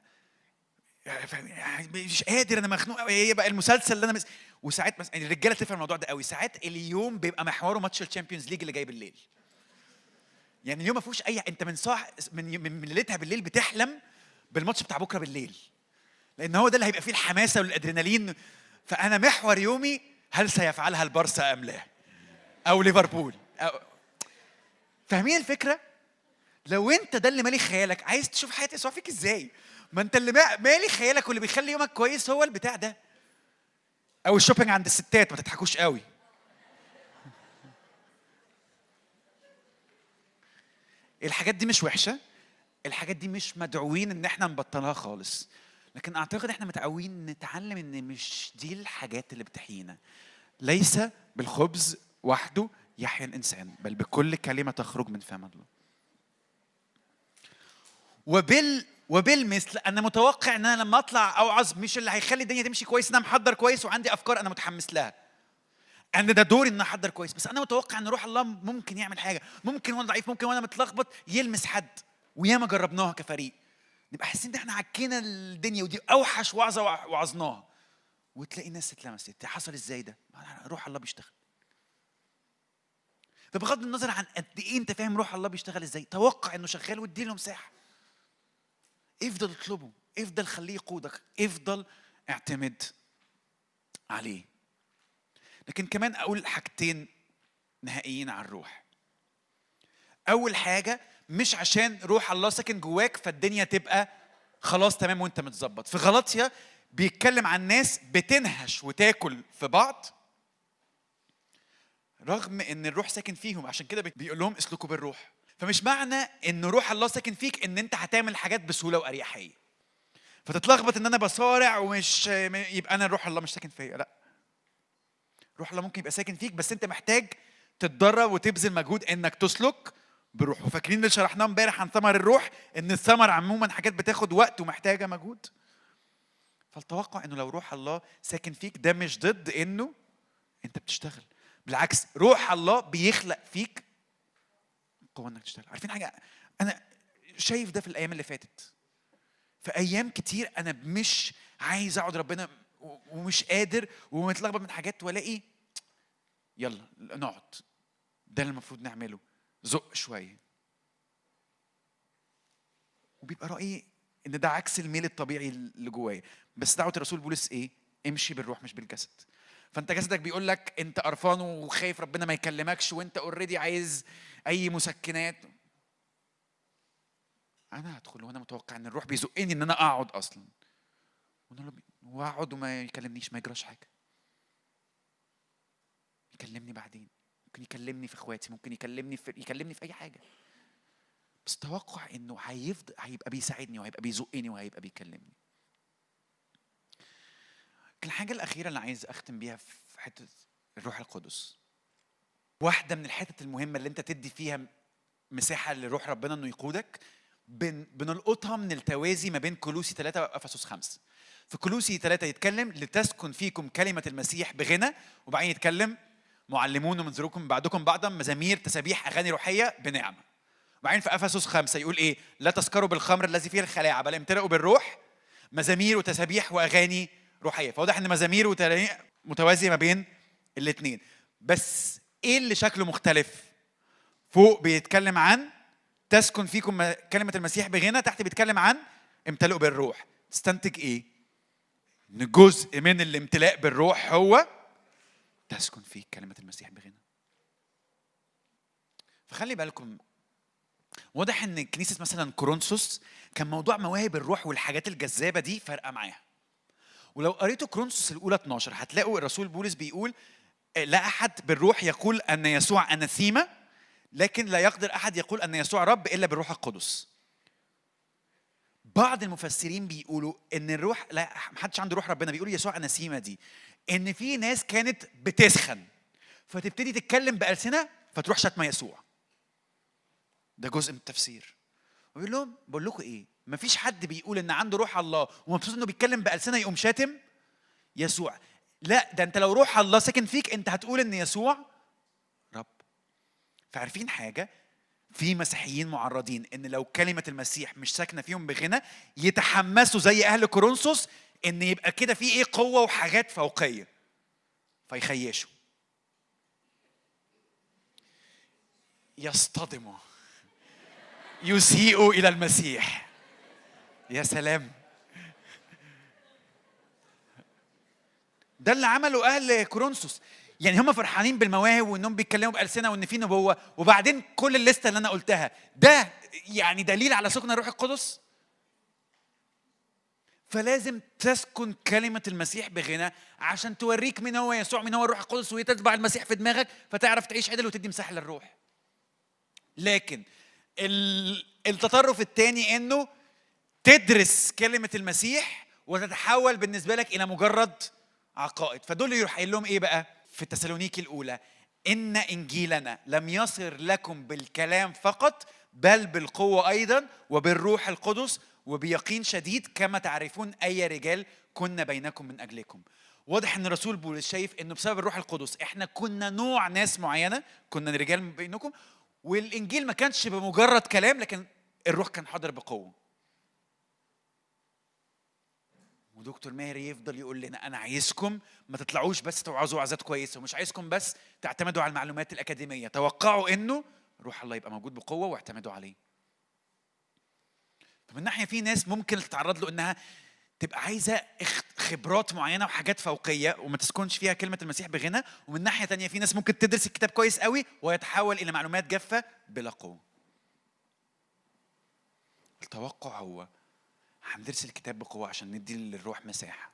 مش قادر انا مخنوق قوي هي بقى المسلسل اللي انا مس... وساعات مس... يعني الرجاله تفهم الموضوع ده قوي ساعات اليوم بيبقى محوره ماتش الشامبيونز ليج اللي جاي بالليل يعني اليوم ما فيهوش اي انت من صاح من من ليلتها بالليل بتحلم بالماتش بتاع بكره بالليل لان هو ده اللي هيبقى فيه الحماسه والادرينالين فانا محور يومي هل سيفعلها البارسا ام لا او ليفربول أو... فاهمين الفكره لو انت ده اللي مالي خيالك عايز تشوف حياه يسوع فيك ازاي ما انت اللي مالي خيالك واللي بيخلي يومك كويس هو البتاع ده او الشوبينج عند الستات ما تضحكوش قوي الحاجات دي مش وحشه الحاجات دي مش مدعوين ان احنا نبطلها خالص لكن اعتقد احنا متعودين نتعلم ان مش دي الحاجات اللي بتحيينا ليس بالخبز وحده يحيا الانسان بل بكل كلمه تخرج من فم الله وبال وبالمثل انا متوقع ان انا لما اطلع اوعظ مش اللي هيخلي الدنيا تمشي كويس ان انا محضر كويس وعندي افكار انا متحمس لها ان ده دوري ان احضر كويس بس انا متوقع ان روح الله ممكن يعمل حاجه ممكن وانا ضعيف ممكن وانا متلخبط يلمس حد وياما جربناها كفريق نبقى حاسين ان احنا عكينا الدنيا ودي اوحش وعظه وعظناها وتلاقي ناس اتلمست حصل ازاي ده روح الله بيشتغل فبغض النظر عن قد ايه انت فاهم روح الله بيشتغل ازاي توقع انه شغال واديله مساحه افضل اطلبه افضل خليه يقودك افضل اعتمد عليه لكن كمان اقول حاجتين نهائيين عن الروح اول حاجه مش عشان روح الله ساكن جواك فالدنيا تبقى خلاص تمام وانت متظبط في غلطيا بيتكلم عن ناس بتنهش وتاكل في بعض رغم ان الروح ساكن فيهم عشان كده بيقول لهم اسلكوا بالروح فمش معنى ان روح الله ساكن فيك ان انت هتعمل حاجات بسهوله واريحيه فتتلخبط ان انا بصارع ومش يبقى انا روح الله مش ساكن فيا لا روح الله ممكن يبقى ساكن فيك بس انت محتاج تتدرب وتبذل مجهود انك تسلك بروح وفاكرين اللي شرحناه امبارح عن ثمر الروح ان الثمر عموما حاجات بتاخد وقت ومحتاجه مجهود فالتوقع انه لو روح الله ساكن فيك ده مش ضد انه انت بتشتغل بالعكس روح الله بيخلق فيك قوه انك تشتغل عارفين حاجه انا شايف ده في الايام اللي فاتت في ايام كتير انا مش عايز اقعد ربنا ومش قادر ومتلخبط من حاجات والاقي يلا نقعد ده اللي المفروض نعمله زق شويه وبيبقى رايي ان ده عكس الميل الطبيعي اللي جوايا بس دعوه الرسول بولس ايه امشي بالروح مش بالجسد فانت جسدك بيقول لك انت قرفان وخايف ربنا ما يكلمكش وانت اوريدي عايز اي مسكنات انا هدخل وانا متوقع ان الروح بيزقني ان انا اقعد اصلا واقعد وما يكلمنيش ما يجراش حاجه يكلمني بعدين ممكن يكلمني في اخواتي ممكن يكلمني في يكلمني في اي حاجه بس توقع انه هيفضل هيبقى بيساعدني وهيبقى بيزقني وهيبقى بيكلمني الحاجه الاخيره اللي عايز اختم بيها في حته الروح القدس واحده من الحتت المهمه اللي انت تدي فيها مساحه لروح ربنا انه يقودك بن بنلقطها من التوازي ما بين كلوسي ثلاثة وافسس خمسة في كلوسي ثلاثة يتكلم لتسكن فيكم كلمة المسيح بغنى وبعدين يتكلم معلمون ومنذركم بعدكم بعضا مزامير تسابيح اغاني روحيه بنعمه وبعدين في افسس خمسة يقول ايه لا تسكروا بالخمر الذي فيه الخلاعه بل امتلئوا بالروح مزامير وتسابيح واغاني روحيه فواضح ان مزامير متوازيه ما بين الاثنين بس ايه اللي شكله مختلف فوق بيتكلم عن تسكن فيكم كلمه المسيح بغنى تحت بيتكلم عن امتلئوا بالروح تستنتج ايه ان جزء من الامتلاء بالروح هو تسكن فيك كلمه المسيح بغنى فخلي بالكم واضح ان كنيسه مثلا كورنثوس كان موضوع مواهب الروح والحاجات الجذابه دي فارقه معاها ولو قريتوا كورنثوس الاولى 12 هتلاقوا الرسول بولس بيقول لا احد بالروح يقول ان يسوع اناثيما لكن لا يقدر احد يقول ان يسوع رب الا بالروح القدس بعض المفسرين بيقولوا ان الروح لا محدش عنده روح ربنا بيقولوا يسوع اناسيما دي ان في ناس كانت بتسخن فتبتدي تتكلم بالسنه فتروح شتمه يسوع ده جزء من التفسير ويقول لهم بقول لكم ايه مفيش حد بيقول ان عنده روح الله ومبسوط انه بيتكلم بالسنه يقوم شاتم يسوع لا ده انت لو روح الله ساكن فيك انت هتقول ان يسوع رب فعارفين حاجه في مسيحيين معرضين ان لو كلمه المسيح مش ساكنه فيهم بغنى يتحمسوا زي اهل كورنثوس ان يبقى كده في ايه قوه وحاجات فوقيه فيخيشوا يصطدموا يسيئوا الى المسيح يا سلام ده اللي عمله اهل كورنثوس يعني هم فرحانين بالمواهب وانهم بيتكلموا بالسنه وان في نبوه وبعدين كل الليسته اللي انا قلتها ده يعني دليل على سكن الروح القدس فلازم تسكن كلمة المسيح بغنى عشان توريك مين هو يسوع مين هو الروح القدس وتتبع المسيح في دماغك فتعرف تعيش عدل وتدي مساحة للروح لكن التطرف الثاني انه تدرس كلمة المسيح وتتحول بالنسبة لك إلى مجرد عقائد فدول يروح قايل لهم إيه بقى في تسالونيكي الأولى إن إنجيلنا لم يصر لكم بالكلام فقط بل بالقوة أيضا وبالروح القدس وبيقين شديد كما تعرفون أي رجال كنا بينكم من أجلكم واضح ان الرسول بولس شايف انه بسبب الروح القدس احنا كنا نوع ناس معينه كنا رجال من بينكم والانجيل ما كانش بمجرد كلام لكن الروح كان حاضر بقوه ودكتور ماهر يفضل يقول لنا انا عايزكم ما تطلعوش بس توعظوا وعظات كويسه ومش عايزكم بس تعتمدوا على المعلومات الاكاديميه توقعوا انه روح الله يبقى موجود بقوه واعتمدوا عليه فمن ناحيه في ناس ممكن تتعرض له انها تبقى عايزه خبرات معينه وحاجات فوقيه وما تسكنش فيها كلمه المسيح بغنى ومن ناحيه تانية في ناس ممكن تدرس الكتاب كويس قوي ويتحول الى معلومات جافه بلا قوه التوقع هو هندرس الكتاب بقوة عشان ندي للروح مساحة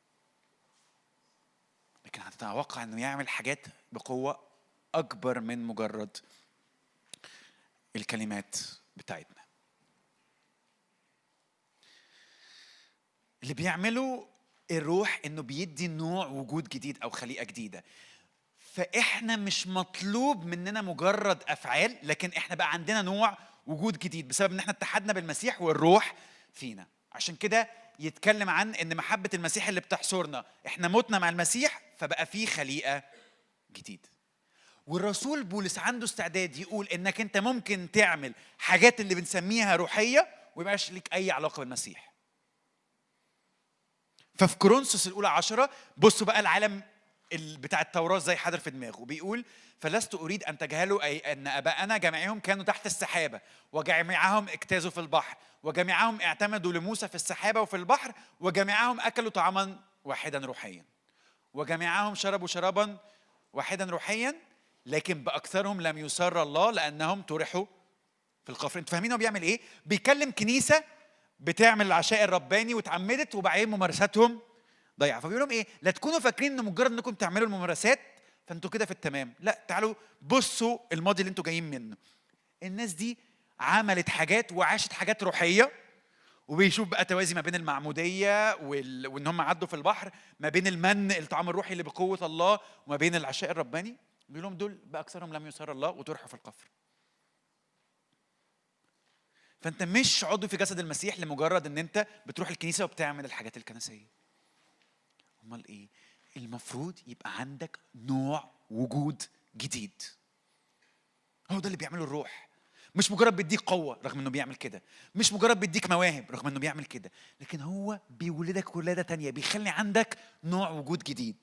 لكن هتتوقع انه يعمل حاجات بقوة أكبر من مجرد الكلمات بتاعتنا اللي بيعمله الروح انه بيدي نوع وجود جديد او خليقه جديده فاحنا مش مطلوب مننا مجرد افعال لكن احنا بقى عندنا نوع وجود جديد بسبب ان احنا اتحدنا بالمسيح والروح فينا عشان كده يتكلم عن ان محبه المسيح اللي بتحصرنا احنا متنا مع المسيح فبقى في خليقه جديد والرسول بولس عنده استعداد يقول انك انت ممكن تعمل حاجات اللي بنسميها روحيه ويبقاش لك اي علاقه بالمسيح ففي كورنثوس الاولى عشرة بصوا بقى العالم بتاع التوراة زي حاضر في دماغه بيقول فلست أريد أن تجهلوا أي أن أباءنا جميعهم كانوا تحت السحابة وجميعهم اجتازوا في البحر وجميعهم اعتمدوا لموسى في السحابة وفي البحر وجميعهم أكلوا طعاما واحدا روحيا وجميعهم شربوا شرابا واحدا روحيا لكن بأكثرهم لم يسر الله لأنهم طرحوا في القفر انتوا فاهمين هو بيعمل ايه بيكلم كنيسة بتعمل العشاء الرباني واتعمدت وبعدين ممارساتهم ضيعه فبيقول لهم ايه لا تكونوا فاكرين ان مجرد انكم تعملوا الممارسات فانتوا كده في التمام لا تعالوا بصوا الماضي اللي انتوا جايين منه الناس دي عملت حاجات وعاشت حاجات روحيه وبيشوف بقى توازي ما بين المعموديه وال... وان هم عدوا في البحر ما بين المن الطعام الروحي اللي بقوه الله وما بين العشاء الرباني بيقول لهم دول باكثرهم لم يسر الله وطرحوا في القفر فانت مش عضو في جسد المسيح لمجرد ان انت بتروح الكنيسه وبتعمل الحاجات الكنسيه امال ايه المفروض يبقى عندك نوع وجود جديد هو ده اللي بيعمله الروح مش مجرد بيديك قوة رغم انه بيعمل كده مش مجرد بيديك مواهب رغم انه بيعمل كده لكن هو بيولدك ولادة تانية بيخلي عندك نوع وجود جديد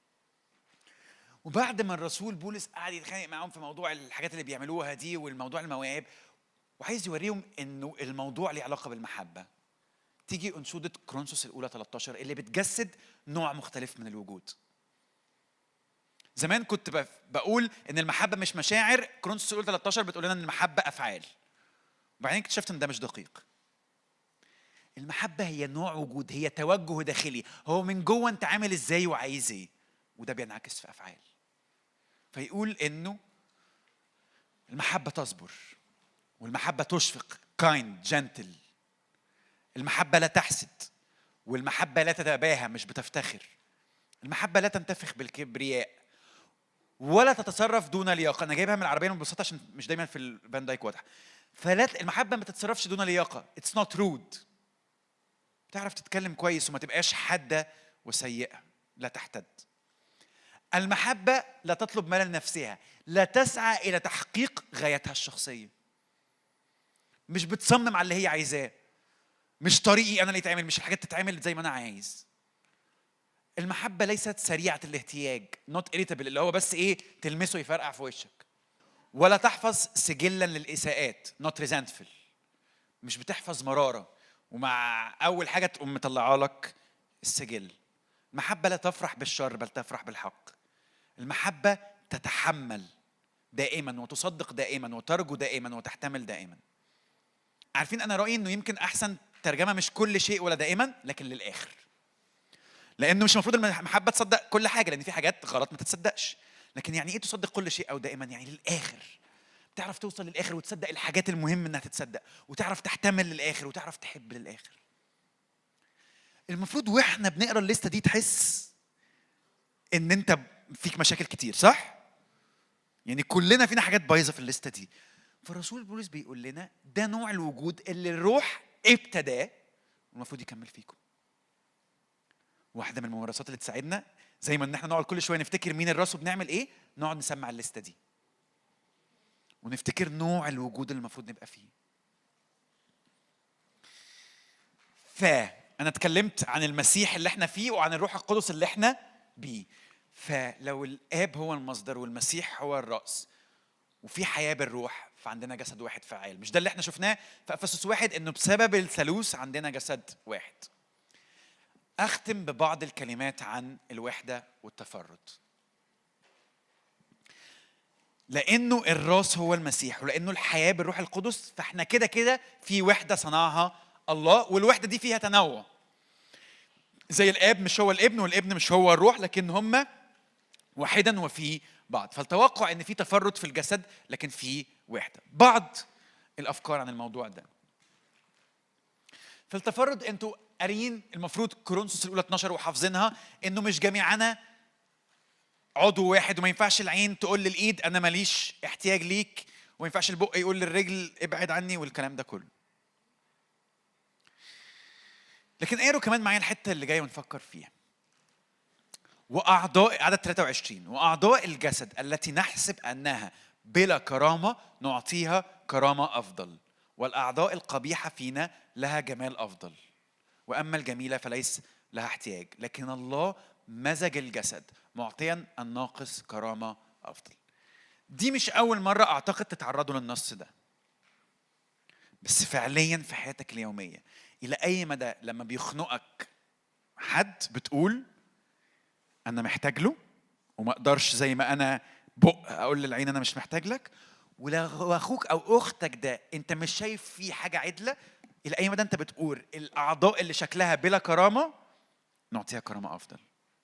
وبعد ما الرسول بولس قعد يتخانق معاهم في موضوع الحاجات اللي بيعملوها دي والموضوع المواهب وعايز يوريهم انه الموضوع ليه علاقة بالمحبة تيجي أنشودة كرونسوس الأولى 13 اللي بتجسد نوع مختلف من الوجود زمان كنت بف- بقول ان المحبه مش مشاعر كورنثوس الاولى 13 بتقول لنا ان المحبه افعال وبعدين اكتشفت ان ده مش دقيق المحبه هي نوع وجود هي توجه داخلي هو من جوه انت عامل ازاي وعايز ايه وده بينعكس في افعال فيقول انه المحبه تصبر والمحبه تشفق كايند جنتل المحبه لا تحسد والمحبه لا تتباهى مش بتفتخر المحبه لا تنتفخ بالكبرياء ولا تتصرف دون لياقه انا جايبها من العربيه ببساطه عشان مش دايما في الفان دايك واضح فلا المحبه ما تتصرفش دون لياقه اتس نوت رود تعرف تتكلم كويس وما تبقاش حاده وسيئه لا تحتد المحبه لا تطلب مال لنفسها لا تسعى الى تحقيق غايتها الشخصيه مش بتصمم على اللي هي عايزاه مش طريقي انا اللي يتعمل مش الحاجات تتعمل زي ما انا عايز المحبه ليست سريعه الاحتياج نوت irritable اللي هو بس ايه تلمسه يفرقع في وشك ولا تحفظ سجلا للاساءات نوت resentful مش بتحفظ مراره ومع اول حاجه تقوم مطلعه لك السجل المحبه لا تفرح بالشر بل تفرح بالحق المحبه تتحمل دائما وتصدق دائما وترجو دائما وتحتمل دائما عارفين انا رايي انه يمكن احسن ترجمه مش كل شيء ولا دائما لكن للاخر لانه مش المفروض المحبه تصدق كل حاجه لان في حاجات غلط ما تتصدقش لكن يعني ايه تصدق كل شيء او دائما يعني للاخر تعرف توصل للاخر وتصدق الحاجات المهم انها تتصدق وتعرف تحتمل للاخر وتعرف تحب للاخر المفروض واحنا بنقرا الليسته دي تحس ان انت فيك مشاكل كتير صح يعني كلنا فينا حاجات بايظه في الليسته دي فالرسول بولس بيقول لنا ده نوع الوجود اللي الروح ابتداه والمفروض يكمل فيكم واحده من الممارسات اللي تساعدنا زي ما ان احنا نقعد كل شويه نفتكر مين الراس وبنعمل ايه نقعد نسمع الليسته دي ونفتكر نوع الوجود اللي المفروض نبقى فيه فانا اتكلمت عن المسيح اللي احنا فيه وعن الروح القدس اللي احنا بيه فلو الاب هو المصدر والمسيح هو الراس وفي حياه بالروح فعندنا جسد واحد فعال مش ده اللي احنا شفناه في افسس واحد انه بسبب الثالوث عندنا جسد واحد اختم ببعض الكلمات عن الوحده والتفرد لانه الراس هو المسيح ولانه الحياه بالروح القدس فاحنا كده كده في وحده صنعها الله والوحده دي فيها تنوع زي الاب مش هو الابن والابن مش هو الروح لكن هما واحدا وفي بعض فالتوقع ان في تفرد في الجسد لكن في وحده بعض الافكار عن الموضوع ده في التفرد انتوا قاريين المفروض كورنثوس الاولى 12 وحافظينها انه مش جميعنا عضو واحد وما ينفعش العين تقول للايد انا ماليش احتياج ليك وما ينفعش البق يقول للرجل ابعد عني والكلام ده كله لكن قاروا كمان معايا الحته اللي جايه ونفكر فيها واعضاء عدد 23 واعضاء الجسد التي نحسب انها بلا كرامه نعطيها كرامه افضل والاعضاء القبيحه فينا لها جمال افضل واما الجميله فليس لها احتياج لكن الله مزج الجسد معطيا الناقص كرامه افضل دي مش اول مره اعتقد تتعرضوا للنص ده بس فعليا في حياتك اليوميه الى اي مدى لما بيخنقك حد بتقول انا محتاج له وما اقدرش زي ما انا بق اقول للعين انا مش محتاج لك ولو اخوك او اختك ده انت مش شايف فيه حاجه عدله الى اي مدى انت بتقول الاعضاء اللي شكلها بلا كرامه نعطيها كرامه افضل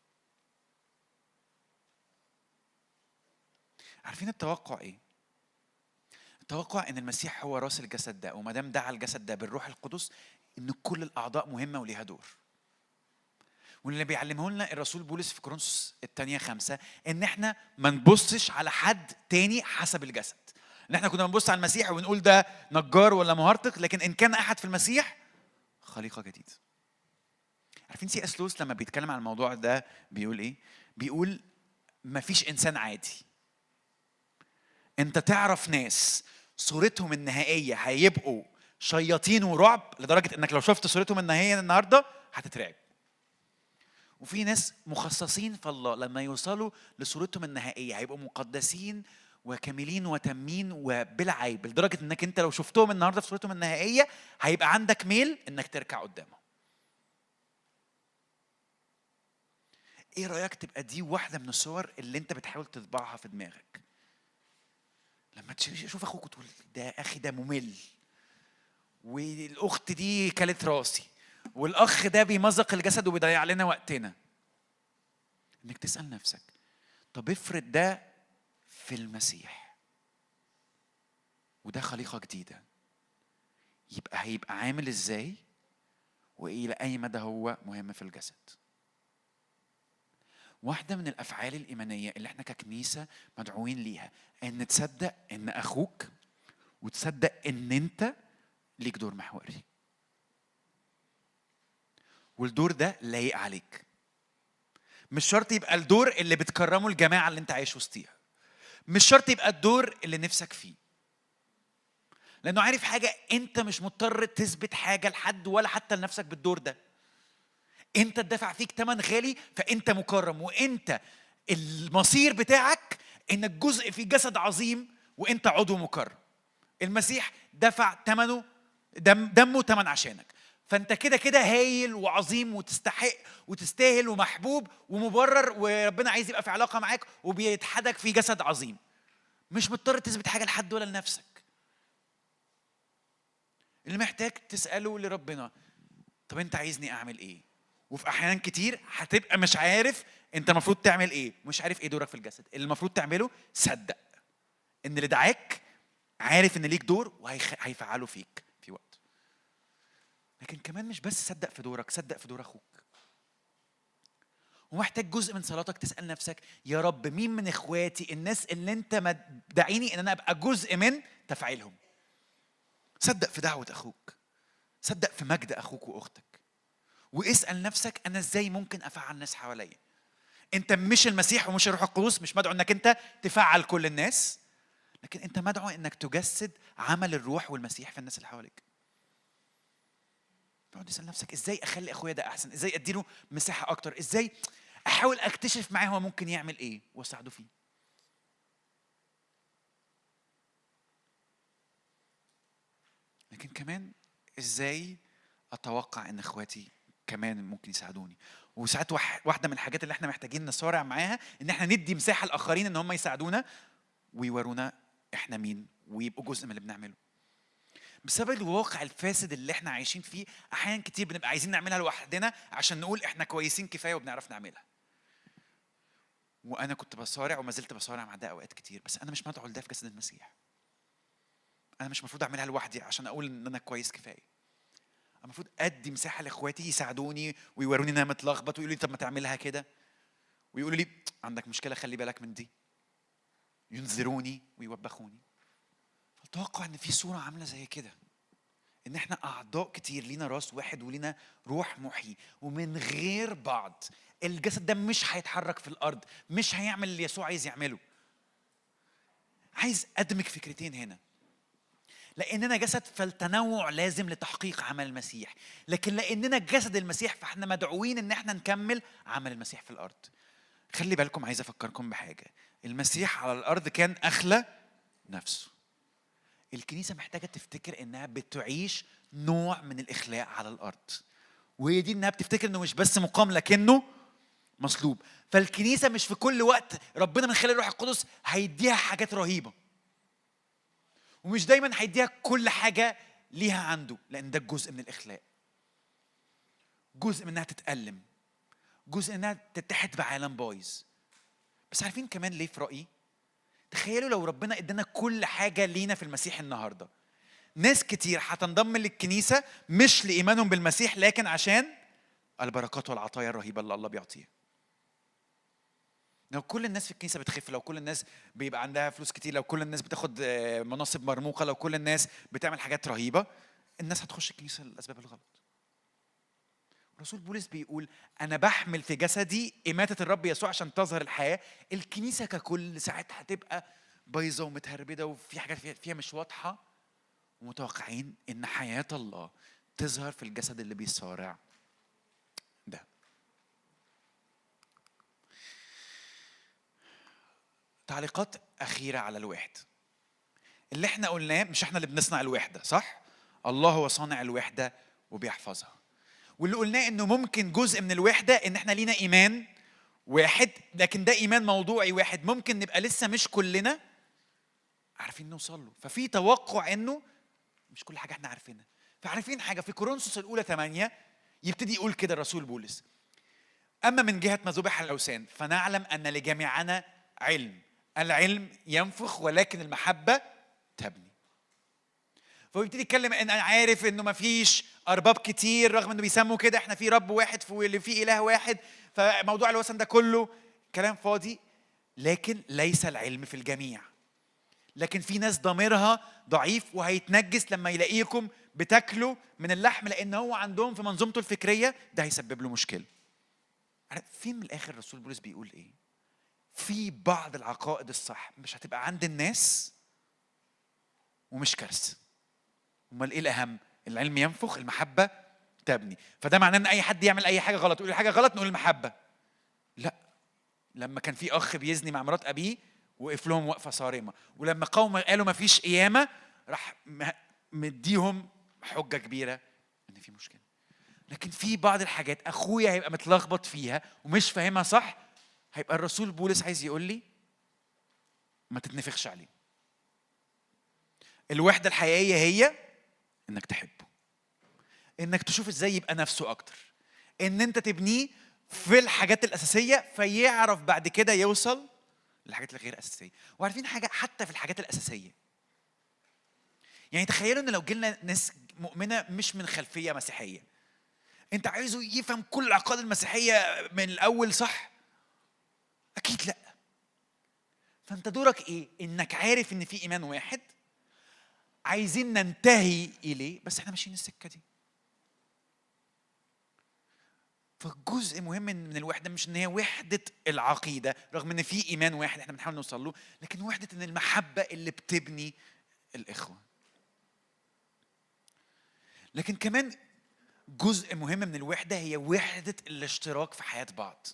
عارفين التوقع ايه التوقع ان المسيح هو راس الجسد ده وما دام دعا الجسد ده بالروح القدس ان كل الاعضاء مهمه وليها دور واللي بيعلمه لنا الرسول بولس في كورنثوس الثانيه خمسة ان احنا ما نبصش على حد تاني حسب الجسد ان احنا كنا بنبص على المسيح ونقول ده نجار ولا مهرطق لكن ان كان احد في المسيح خليقه جديده عارفين سي اس لويس لما بيتكلم عن الموضوع ده بيقول ايه بيقول ما فيش انسان عادي انت تعرف ناس صورتهم النهائيه هيبقوا شياطين ورعب لدرجه انك لو شفت صورتهم النهائيه النهارده هتترعب وفي ناس مخصصين في الله لما يوصلوا لصورتهم النهائيه هيبقوا مقدسين وكاملين وتامين وبلا عيب لدرجه انك انت لو شفتهم النهارده في صورتهم النهائيه هيبقى عندك ميل انك تركع قدامهم ايه رايك تبقى دي واحده من الصور اللي انت بتحاول تطبعها في دماغك لما تشوف اخوك وتقول ده اخي ده ممل والاخت دي كلت راسي والاخ ده بيمزق الجسد وبيضيع لنا وقتنا انك تسال نفسك طب افرض ده في المسيح وده خليقه جديده يبقى هيبقى عامل ازاي والى اي مدى هو مهم في الجسد واحدة من الأفعال الإيمانية اللي احنا ككنيسة مدعوين ليها إن تصدق إن أخوك وتصدق إن أنت ليك دور محوري. والدور ده لايق عليك. مش شرط يبقى الدور اللي بتكرمه الجماعة اللي أنت عايش وسطيها. مش شرط يبقى الدور اللي نفسك فيه. لأنه عارف حاجة أنت مش مضطر تثبت حاجة لحد ولا حتى لنفسك بالدور ده. انت اتدفع فيك ثمن غالي فانت مكرم وانت المصير بتاعك انك جزء في جسد عظيم وانت عضو مكرم المسيح دفع ثمنه دم دمه ثمن عشانك فانت كده كده هايل وعظيم وتستحق وتستاهل ومحبوب ومبرر وربنا عايز يبقى في علاقه معاك وبيتحدك في جسد عظيم مش مضطر تثبت حاجه لحد ولا لنفسك اللي محتاج تساله لربنا طب انت عايزني اعمل ايه وفي احيان كتير هتبقى مش عارف انت المفروض تعمل ايه مش عارف ايه دورك في الجسد اللي المفروض تعمله صدق ان اللي دعاك عارف ان ليك دور وهيفعله فيك في وقت لكن كمان مش بس صدق في دورك صدق في دور اخوك ومحتاج جزء من صلاتك تسال نفسك يا رب مين من اخواتي الناس اللي انت دعيني ان انا ابقى جزء من تفعيلهم صدق في دعوه اخوك صدق في مجد اخوك واختك واسال نفسك انا ازاي ممكن افعل الناس حواليا انت مش المسيح ومش الروح القدس مش مدعو انك انت تفعل كل الناس لكن انت مدعو انك تجسد عمل الروح والمسيح في الناس اللي حواليك تقعد تسال نفسك ازاي اخلي اخويا ده احسن ازاي اديله مساحه اكتر ازاي احاول اكتشف معاه هو ممكن يعمل ايه واساعده فيه لكن كمان ازاي اتوقع ان اخواتي كمان ممكن يساعدوني وساعات واحده من الحاجات اللي احنا محتاجين نصارع معاها ان احنا ندي مساحه لاخرين ان هم يساعدونا ويورونا احنا مين ويبقوا جزء من اللي بنعمله بسبب الواقع الفاسد اللي احنا عايشين فيه احيانا كتير بنبقى عايزين نعملها لوحدنا عشان نقول احنا كويسين كفايه وبنعرف نعملها وانا كنت بصارع وما زلت بصارع مع ده اوقات كتير بس انا مش مدعو لده في جسد المسيح انا مش المفروض اعملها لوحدي عشان اقول ان انا كويس كفايه المفروض ادي مساحه لاخواتي يساعدوني ويوروني ان انا متلخبط ويقولوا لي طب ما تعملها كده ويقولوا لي عندك مشكله خلي بالك من دي ينذروني ويوبخوني اتوقع ان في صوره عامله زي كده ان احنا اعضاء كتير لينا راس واحد ولينا روح محيي ومن غير بعض الجسد ده مش هيتحرك في الارض مش هيعمل اللي يسوع عايز يعمله عايز ادمج فكرتين هنا لاننا جسد فالتنوع لازم لتحقيق عمل المسيح لكن لاننا جسد المسيح فاحنا مدعوين ان احنا نكمل عمل المسيح في الارض خلي بالكم عايز افكركم بحاجه المسيح على الارض كان اخلى نفسه الكنيسه محتاجه تفتكر انها بتعيش نوع من الاخلاء على الارض وهي دي انها بتفتكر انه مش بس مقام لكنه مصلوب فالكنيسه مش في كل وقت ربنا من خلال الروح القدس هيديها حاجات رهيبه ومش دايما هيديها كل حاجة ليها عنده لأن ده جزء من الإخلاء جزء من إنها تتألم جزء إنها تتحد بعالم بايظ بس عارفين كمان ليه في رأيي؟ تخيلوا لو ربنا ادانا كل حاجة لينا في المسيح النهاردة ناس كتير هتنضم للكنيسة مش لإيمانهم بالمسيح لكن عشان البركات والعطايا الرهيبة اللي الله بيعطيها لو كل الناس في الكنيسه بتخف لو كل الناس بيبقى عندها فلوس كتير لو كل الناس بتاخد آه، مناصب مرموقه لو كل الناس بتعمل حاجات رهيبه الناس هتخش الكنيسه للاسباب الغلط رسول بولس بيقول انا بحمل في جسدي اماته الرب يسوع عشان تظهر الحياه الكنيسه ككل ساعات هتبقى بايظه ومتهربده وفي حاجات فيها مش واضحه ومتوقعين ان حياه الله تظهر في الجسد اللي بيصارع تعليقات أخيرة على الوحدة اللي احنا قلناه مش احنا اللي بنصنع الوحدة صح؟ الله هو صانع الوحدة وبيحفظها واللي قلناه انه ممكن جزء من الوحدة ان احنا لينا ايمان واحد لكن ده ايمان موضوعي واحد ممكن نبقى لسه مش كلنا عارفين نوصل له ففي توقع انه مش كل حاجه احنا عارفينها فعارفين حاجه في كورنثوس الاولى 8 يبتدي يقول كده الرسول بولس اما من جهه ما ذبح الاوثان فنعلم ان لجميعنا علم العلم ينفخ ولكن المحبه تبني فبيبتدي يتكلم ان انا عارف انه ما فيش ارباب كتير رغم انه بيسموا كده احنا في رب واحد في في اله واحد فموضوع الوثن ده كله كلام فاضي لكن ليس العلم في الجميع لكن في ناس ضميرها ضعيف وهيتنجس لما يلاقيكم بتاكلوا من اللحم لان هو عندهم في منظومته الفكريه ده هيسبب له مشكله فين من الاخر الرسول بولس بيقول ايه في بعض العقائد الصح مش هتبقى عند الناس ومش كارثه امال ايه الاهم العلم ينفخ المحبه تبني فده معناه ان اي حد يعمل اي حاجه غلط يقول حاجه غلط نقول المحبه لا لما كان في اخ بيزني مع مرات ابيه وقف لهم وقفه صارمه ولما قوم قالوا ما فيش قيامه راح مديهم حجه كبيره ان في مشكله لكن في بعض الحاجات اخويا هيبقى متلخبط فيها ومش فاهمها صح هيبقى الرسول بولس عايز يقول لي ما تتنفخش عليه الوحده الحقيقيه هي انك تحبه انك تشوف ازاي يبقى نفسه اكتر ان انت تبنيه في الحاجات الاساسيه فيعرف بعد كده يوصل للحاجات الغير اساسيه وعارفين حاجه حتى في الحاجات الاساسيه يعني تخيلوا ان لو جينا ناس مؤمنه مش من خلفيه مسيحيه انت عايزه يفهم كل العقائد المسيحيه من الاول صح اكيد لا فانت دورك ايه انك عارف ان في ايمان واحد عايزين ننتهي اليه بس احنا ماشيين السكه دي فجزء مهم من الوحده مش ان هي وحده العقيده رغم ان في ايمان واحد احنا بنحاول نوصل له لكن وحده ان المحبه اللي بتبني الاخوه لكن كمان جزء مهم من الوحده هي وحده الاشتراك في حياه بعض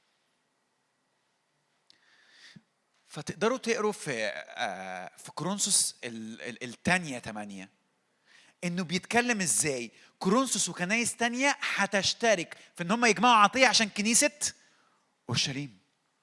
فتقدروا تقروا في آه، في كورنثوس الثانيه 8 انه بيتكلم ازاي كورنثوس وكنايس تانية هتشترك في ان هم يجمعوا عطيه عشان كنيسه اورشليم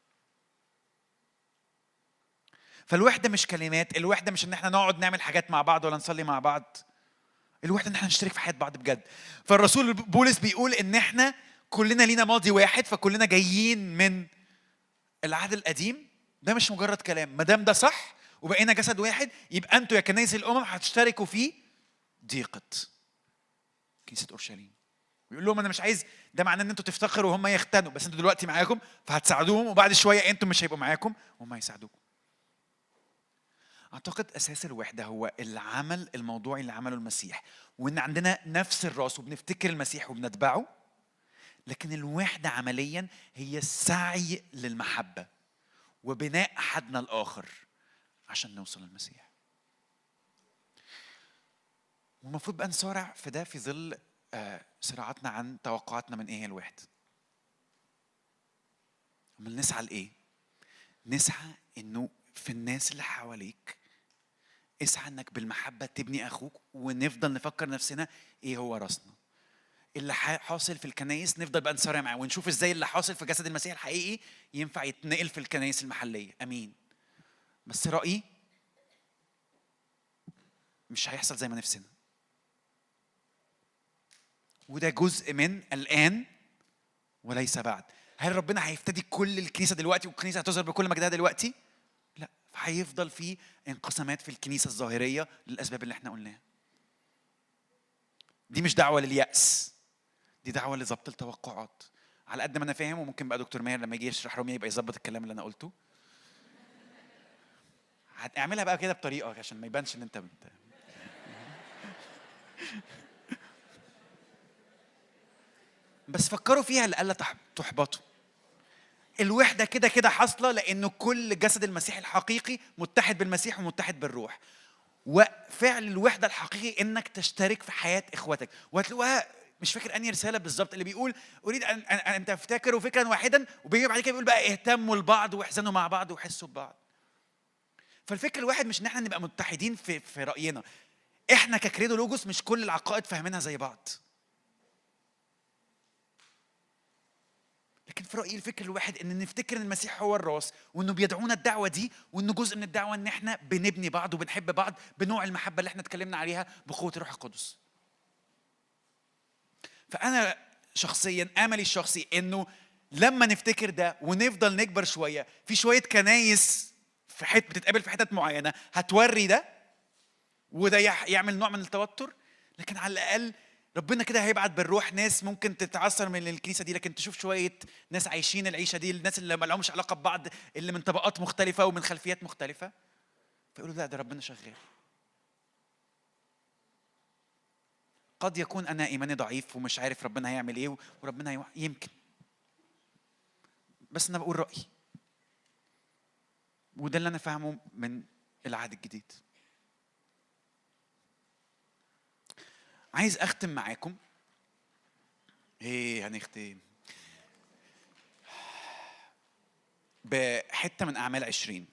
فالوحده مش كلمات الوحده مش ان احنا نقعد نعمل حاجات مع بعض ولا نصلي مع بعض الوحده ان احنا نشترك في حياه بعض بجد فالرسول بولس بيقول ان احنا كلنا لينا ماضي واحد فكلنا جايين من العهد القديم ده مش مجرد كلام ما دام ده صح وبقينا جسد واحد يبقى انتوا يا كنايس الامم هتشتركوا في ضيقه كنيسه اورشليم ويقول لهم انا مش عايز ده معناه ان انتوا تفتخروا وهم يختنوا بس انتوا دلوقتي معاكم فهتساعدوهم وبعد شويه انتوا مش هيبقوا معاكم وهم هيساعدوكم اعتقد اساس الوحده هو العمل الموضوعي اللي عمله المسيح وان عندنا نفس الراس وبنفتكر المسيح وبنتبعه لكن الوحده عمليا هي السعي للمحبه وبناء احدنا الاخر عشان نوصل للمسيح والمفروض بقى نسارع في ده في ظل آه، صراعاتنا عن توقعاتنا من ايه هي الوحده امال نسعى لايه نسعى انه في الناس اللي حواليك اسعى انك بالمحبه تبني اخوك ونفضل نفكر نفسنا ايه هو راسنا اللي حاصل في الكنايس نفضل بقى نصارع معاه ونشوف ازاي اللي حاصل في جسد المسيح الحقيقي ينفع يتنقل في الكنايس المحليه امين بس رايي مش هيحصل زي ما نفسنا وده جزء من الان وليس بعد هل ربنا هيفتدي كل الكنيسه دلوقتي والكنيسه هتظهر بكل مجدها دلوقتي لا فهيفضل في انقسامات في الكنيسه الظاهريه للاسباب اللي احنا قلناها دي مش دعوه للياس دي دعوه لظبط التوقعات على قد ما انا فاهم وممكن بقى دكتور ماهر لما يجي يشرح روميا يبقى يظبط الكلام اللي انا قلته هتعملها بقى كده بطريقه عشان ما يبانش ان انت بت... بس فكروا فيها لألا تحبطوا الوحدة كده كده حاصلة لأنه كل جسد المسيح الحقيقي متحد بالمسيح ومتحد بالروح وفعل الوحدة الحقيقي إنك تشترك في حياة إخوتك وهتلاقوها مش فاكر انهي رساله بالظبط اللي بيقول اريد ان ان تفتكروا فكرا واحدا وبيجي بعد كده بيقول بقى اهتموا لبعض واحزنوا مع بعض وحسوا ببعض فالفكر الواحد مش ان احنا نبقى متحدين في في راينا احنا ككريدو لوجوس مش كل العقائد فاهمينها زي بعض لكن في رايي الفكر الواحد ان نفتكر ان المسيح هو الراس وانه بيدعونا الدعوه دي وانه جزء من الدعوه ان احنا بنبني بعض وبنحب بعض بنوع المحبه اللي احنا اتكلمنا عليها بقوه الروح القدس فانا شخصيا املي الشخصي انه لما نفتكر ده ونفضل نكبر شويه في شويه كنايس في حته بتتقابل في حتت معينه هتوري ده وده يح- يعمل نوع من التوتر لكن على الاقل ربنا كده هيبعت بالروح ناس ممكن تتعثر من الكنيسه دي لكن تشوف شويه ناس عايشين العيشه دي الناس اللي ما لهمش علاقه ببعض اللي من طبقات مختلفه ومن خلفيات مختلفه فيقولوا لا ده ربنا شغال قد يكون انا ايماني ضعيف ومش عارف ربنا هيعمل ايه وربنا هيوح... يمكن بس انا بقول رايي وده اللي انا فاهمه من العهد الجديد عايز اختم معاكم ايه هنختم بحته من اعمال عشرين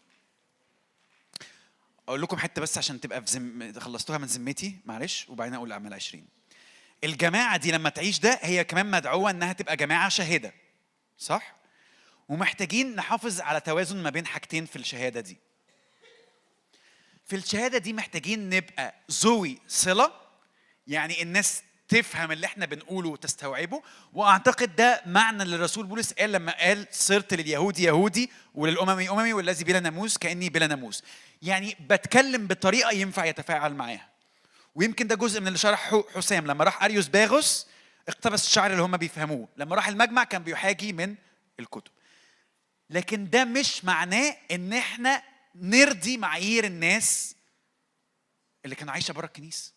اقول لكم حته بس عشان تبقى في زم... خلصتوها من ذمتي معلش وبعدين اقول اعمال عشرين الجماعه دي لما تعيش ده هي كمان مدعوه انها تبقى جماعه شاهده صح ومحتاجين نحافظ على توازن ما بين حاجتين في الشهاده دي في الشهاده دي محتاجين نبقى ذوي صله يعني الناس تفهم اللي احنا بنقوله وتستوعبه واعتقد ده معنى اللي الرسول بولس قال لما قال صرت لليهود يهودي وللامم اممي والذي بلا ناموس كاني بلا ناموس يعني بتكلم بطريقه ينفع يتفاعل معاها ويمكن ده جزء من اللي شرحه حسام لما راح اريوس باغوس اقتبس الشعر اللي هم بيفهموه لما راح المجمع كان بيحاجي من الكتب لكن ده مش معناه ان احنا نرضي معايير الناس اللي كانوا عايشه بره الكنيسه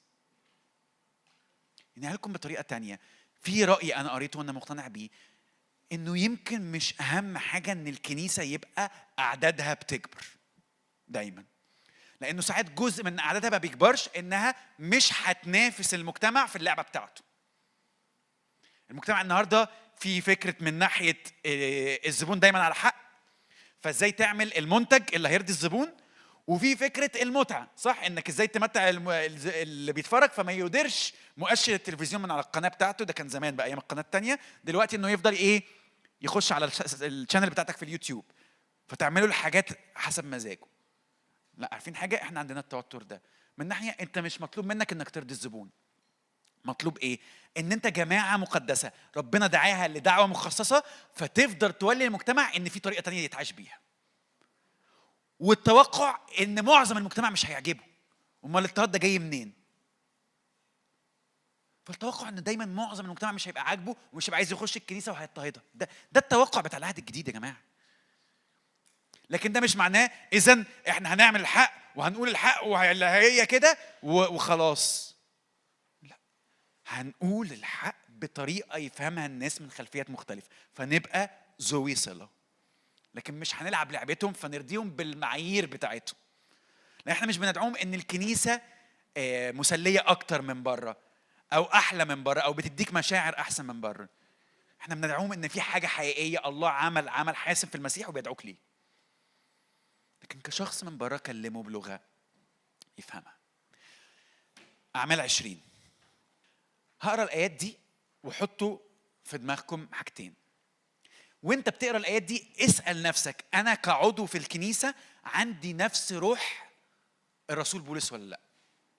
يعني لكم بطريقه تانية في راي انا قريته وانا مقتنع بيه انه يمكن مش اهم حاجه ان الكنيسه يبقى اعدادها بتكبر دايما لانه ساعات جزء من اعدادها ما بيكبرش انها مش هتنافس المجتمع في اللعبه بتاعته المجتمع النهارده في فكره من ناحيه آه، الزبون دايما على حق فازاي تعمل المنتج اللي هيرضي الزبون وفي فكره المتعه صح انك ازاي تمتع الم- الز- اللي بيتفرج فما يقدرش مؤشر التلفزيون من على القناه بتاعته ده كان زمان بقى ايام القناه الثانيه دلوقتي انه يفضل ايه يخش على الش- الشانل بتاعتك في اليوتيوب فتعملوا الحاجات حسب مزاجه لا عارفين حاجه احنا عندنا التوتر ده من ناحيه انت مش مطلوب منك انك ترضي الزبون مطلوب ايه ان انت جماعه مقدسه ربنا دعاها لدعوه مخصصه فتفضل تولي المجتمع ان في طريقه تانية يتعاش بيها والتوقع ان معظم المجتمع مش هيعجبه امال الاضطهاد ده جاي منين فالتوقع ان دايما معظم المجتمع مش هيبقى عاجبه ومش هيبقى عايز يخش الكنيسه وهيضطهدها ده ده التوقع بتاع العهد الجديد يا جماعه لكن ده مش معناه اذا احنا هنعمل الحق وهنقول الحق وهي كده و- وخلاص لا هنقول الحق بطريقه يفهمها الناس من خلفيات مختلفه فنبقى ذوي صله لكن مش هنلعب لعبتهم فنرضيهم بالمعايير بتاعتهم لان احنا مش بندعوهم ان الكنيسه آه، مسليه اكتر من بره او احلى من بره او بتديك مشاعر احسن من بره احنا بندعوهم ان في حاجه حقيقيه الله عمل عمل حاسم في المسيح وبيدعوك ليه لكن كشخص من بره كلمه بلغه يفهمها اعمال عشرين هقرا الايات دي وحطوا في دماغكم حاجتين وانت بتقرا الايات دي اسال نفسك انا كعضو في الكنيسه عندي نفس روح الرسول بولس ولا لا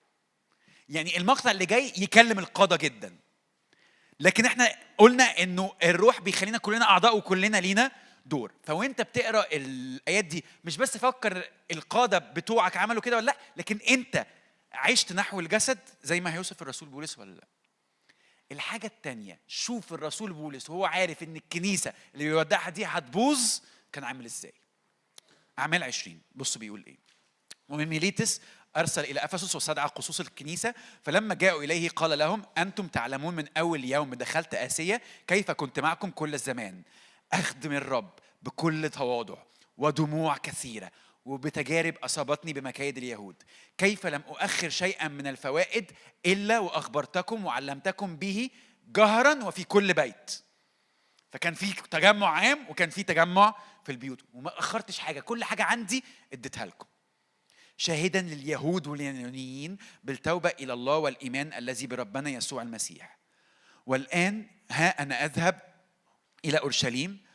يعني المقطع اللي جاي يكلم القاده جدا لكن احنا قلنا انه الروح بيخلينا كلنا اعضاء وكلنا لينا دور فوانت بتقرا الايات دي مش بس فكر القاده بتوعك عملوا كده ولا لا لكن انت عشت نحو الجسد زي ما هيوصف الرسول بولس ولا لا الحاجة التانية شوف الرسول بولس وهو عارف ان الكنيسة اللي بيودعها دي هتبوظ كان عامل ازاي أعمال عشرين بص بيقول ايه ومن ميليتس أرسل إلى أفسس واستدعى قصوص الكنيسة فلما جاءوا إليه قال لهم أنتم تعلمون من أول يوم دخلت آسيا كيف كنت معكم كل الزمان أخدم الرب بكل تواضع ودموع كثيرة وبتجارب أصابتني بمكايد اليهود كيف لم أؤخر شيئا من الفوائد إلا وأخبرتكم وعلمتكم به جهرا وفي كل بيت فكان في تجمع عام وكان في تجمع في البيوت وما أخرتش حاجة كل حاجة عندي اديتها لكم شاهدا لليهود واليونانيين بالتوبة إلى الله والإيمان الذي بربنا يسوع المسيح والآن ها أنا أذهب إلى أورشليم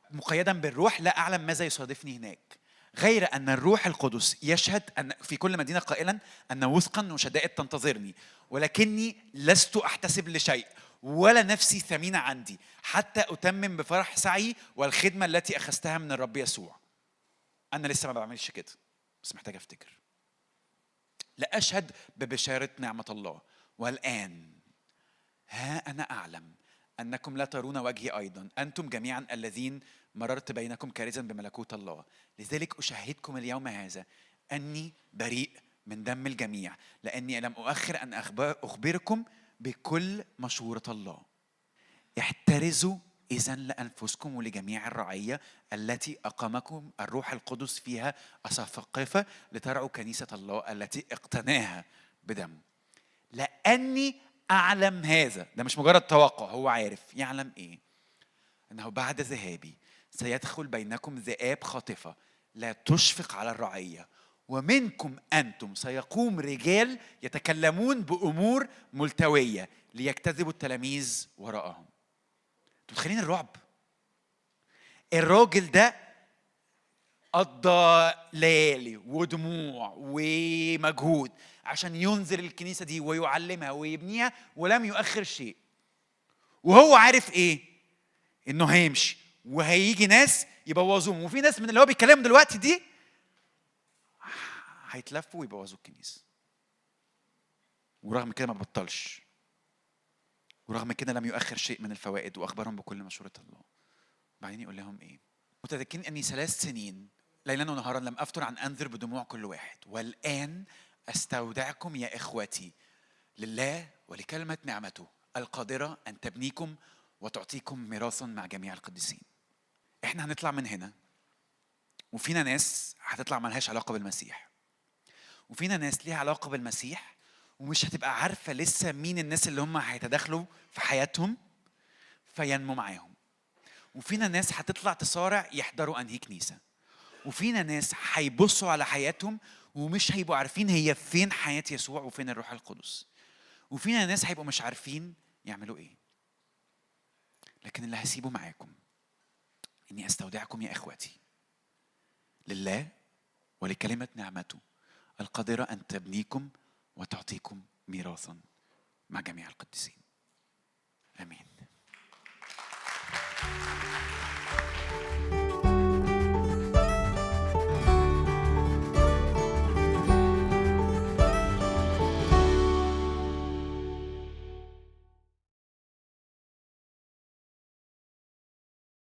مقيدا بالروح لا اعلم ماذا يصادفني هناك غير ان الروح القدس يشهد ان في كل مدينه قائلا ان وثقا وشدائد تنتظرني ولكني لست احتسب لشيء ولا نفسي ثمينه عندي حتى اتمم بفرح سعي والخدمه التي اخذتها من الرب يسوع انا لسه ما بعملش كده بس محتاج افتكر لا اشهد ببشاره نعمه الله والان ها انا اعلم انكم لا ترون وجهي ايضا انتم جميعا الذين مررت بينكم كارزا بملكوت الله لذلك اشهدكم اليوم هذا اني بريء من دم الجميع لاني لم اؤخر ان أخبر- اخبركم بكل مشوره الله احترزوا إذا لأنفسكم ولجميع الرعية التي أقامكم الروح القدس فيها أساقفة لترعوا كنيسة الله التي اقتناها بدم لأني أعلم هذا ده مش مجرد توقع هو عارف يعلم إيه أنه بعد ذهابي سيدخل بينكم ذئاب خاطفة لا تشفق على الرعية ومنكم أنتم سيقوم رجال يتكلمون بأمور ملتوية ليجتذبوا التلاميذ وراءهم انتوا متخيلين الرعب الراجل ده قضى ليالي ودموع ومجهود عشان ينذر الكنيسه دي ويعلمها ويبنيها ولم يؤخر شيء وهو عارف ايه انه هيمشي وهيجي ناس يبوظوهم وفي ناس من اللي هو بيتكلموا دلوقتي دي هيتلفوا ويبوظوا الكنيسه ورغم كده ما بطلش ورغم كده لم يؤخر شيء من الفوائد واخبرهم بكل مشوره الله بعدين يقول لهم ايه متذكرين اني ثلاث سنين ليلا ونهارا لم افتر عن انذر بدموع كل واحد والان استودعكم يا اخوتي لله ولكلمه نعمته القادره ان تبنيكم وتعطيكم ميراثا مع جميع القديسين احنا هنطلع من هنا وفينا ناس هتطلع ملهاش علاقه بالمسيح وفينا ناس ليها علاقه بالمسيح ومش هتبقى عارفه لسه مين الناس اللي هم هيتداخلوا في حياتهم فينمو معاهم وفينا ناس هتطلع تصارع يحضروا انهي كنيسه وفينا ناس هيبصوا على حياتهم ومش هيبقوا عارفين هي فين حياه يسوع وفين الروح القدس وفينا ناس هيبقوا مش عارفين يعملوا ايه لكن اللي هسيبه معاكم اني استودعكم يا اخوتي لله ولكلمه نعمته القادره ان تبنيكم وتعطيكم ميراثا مع جميع القديسين امين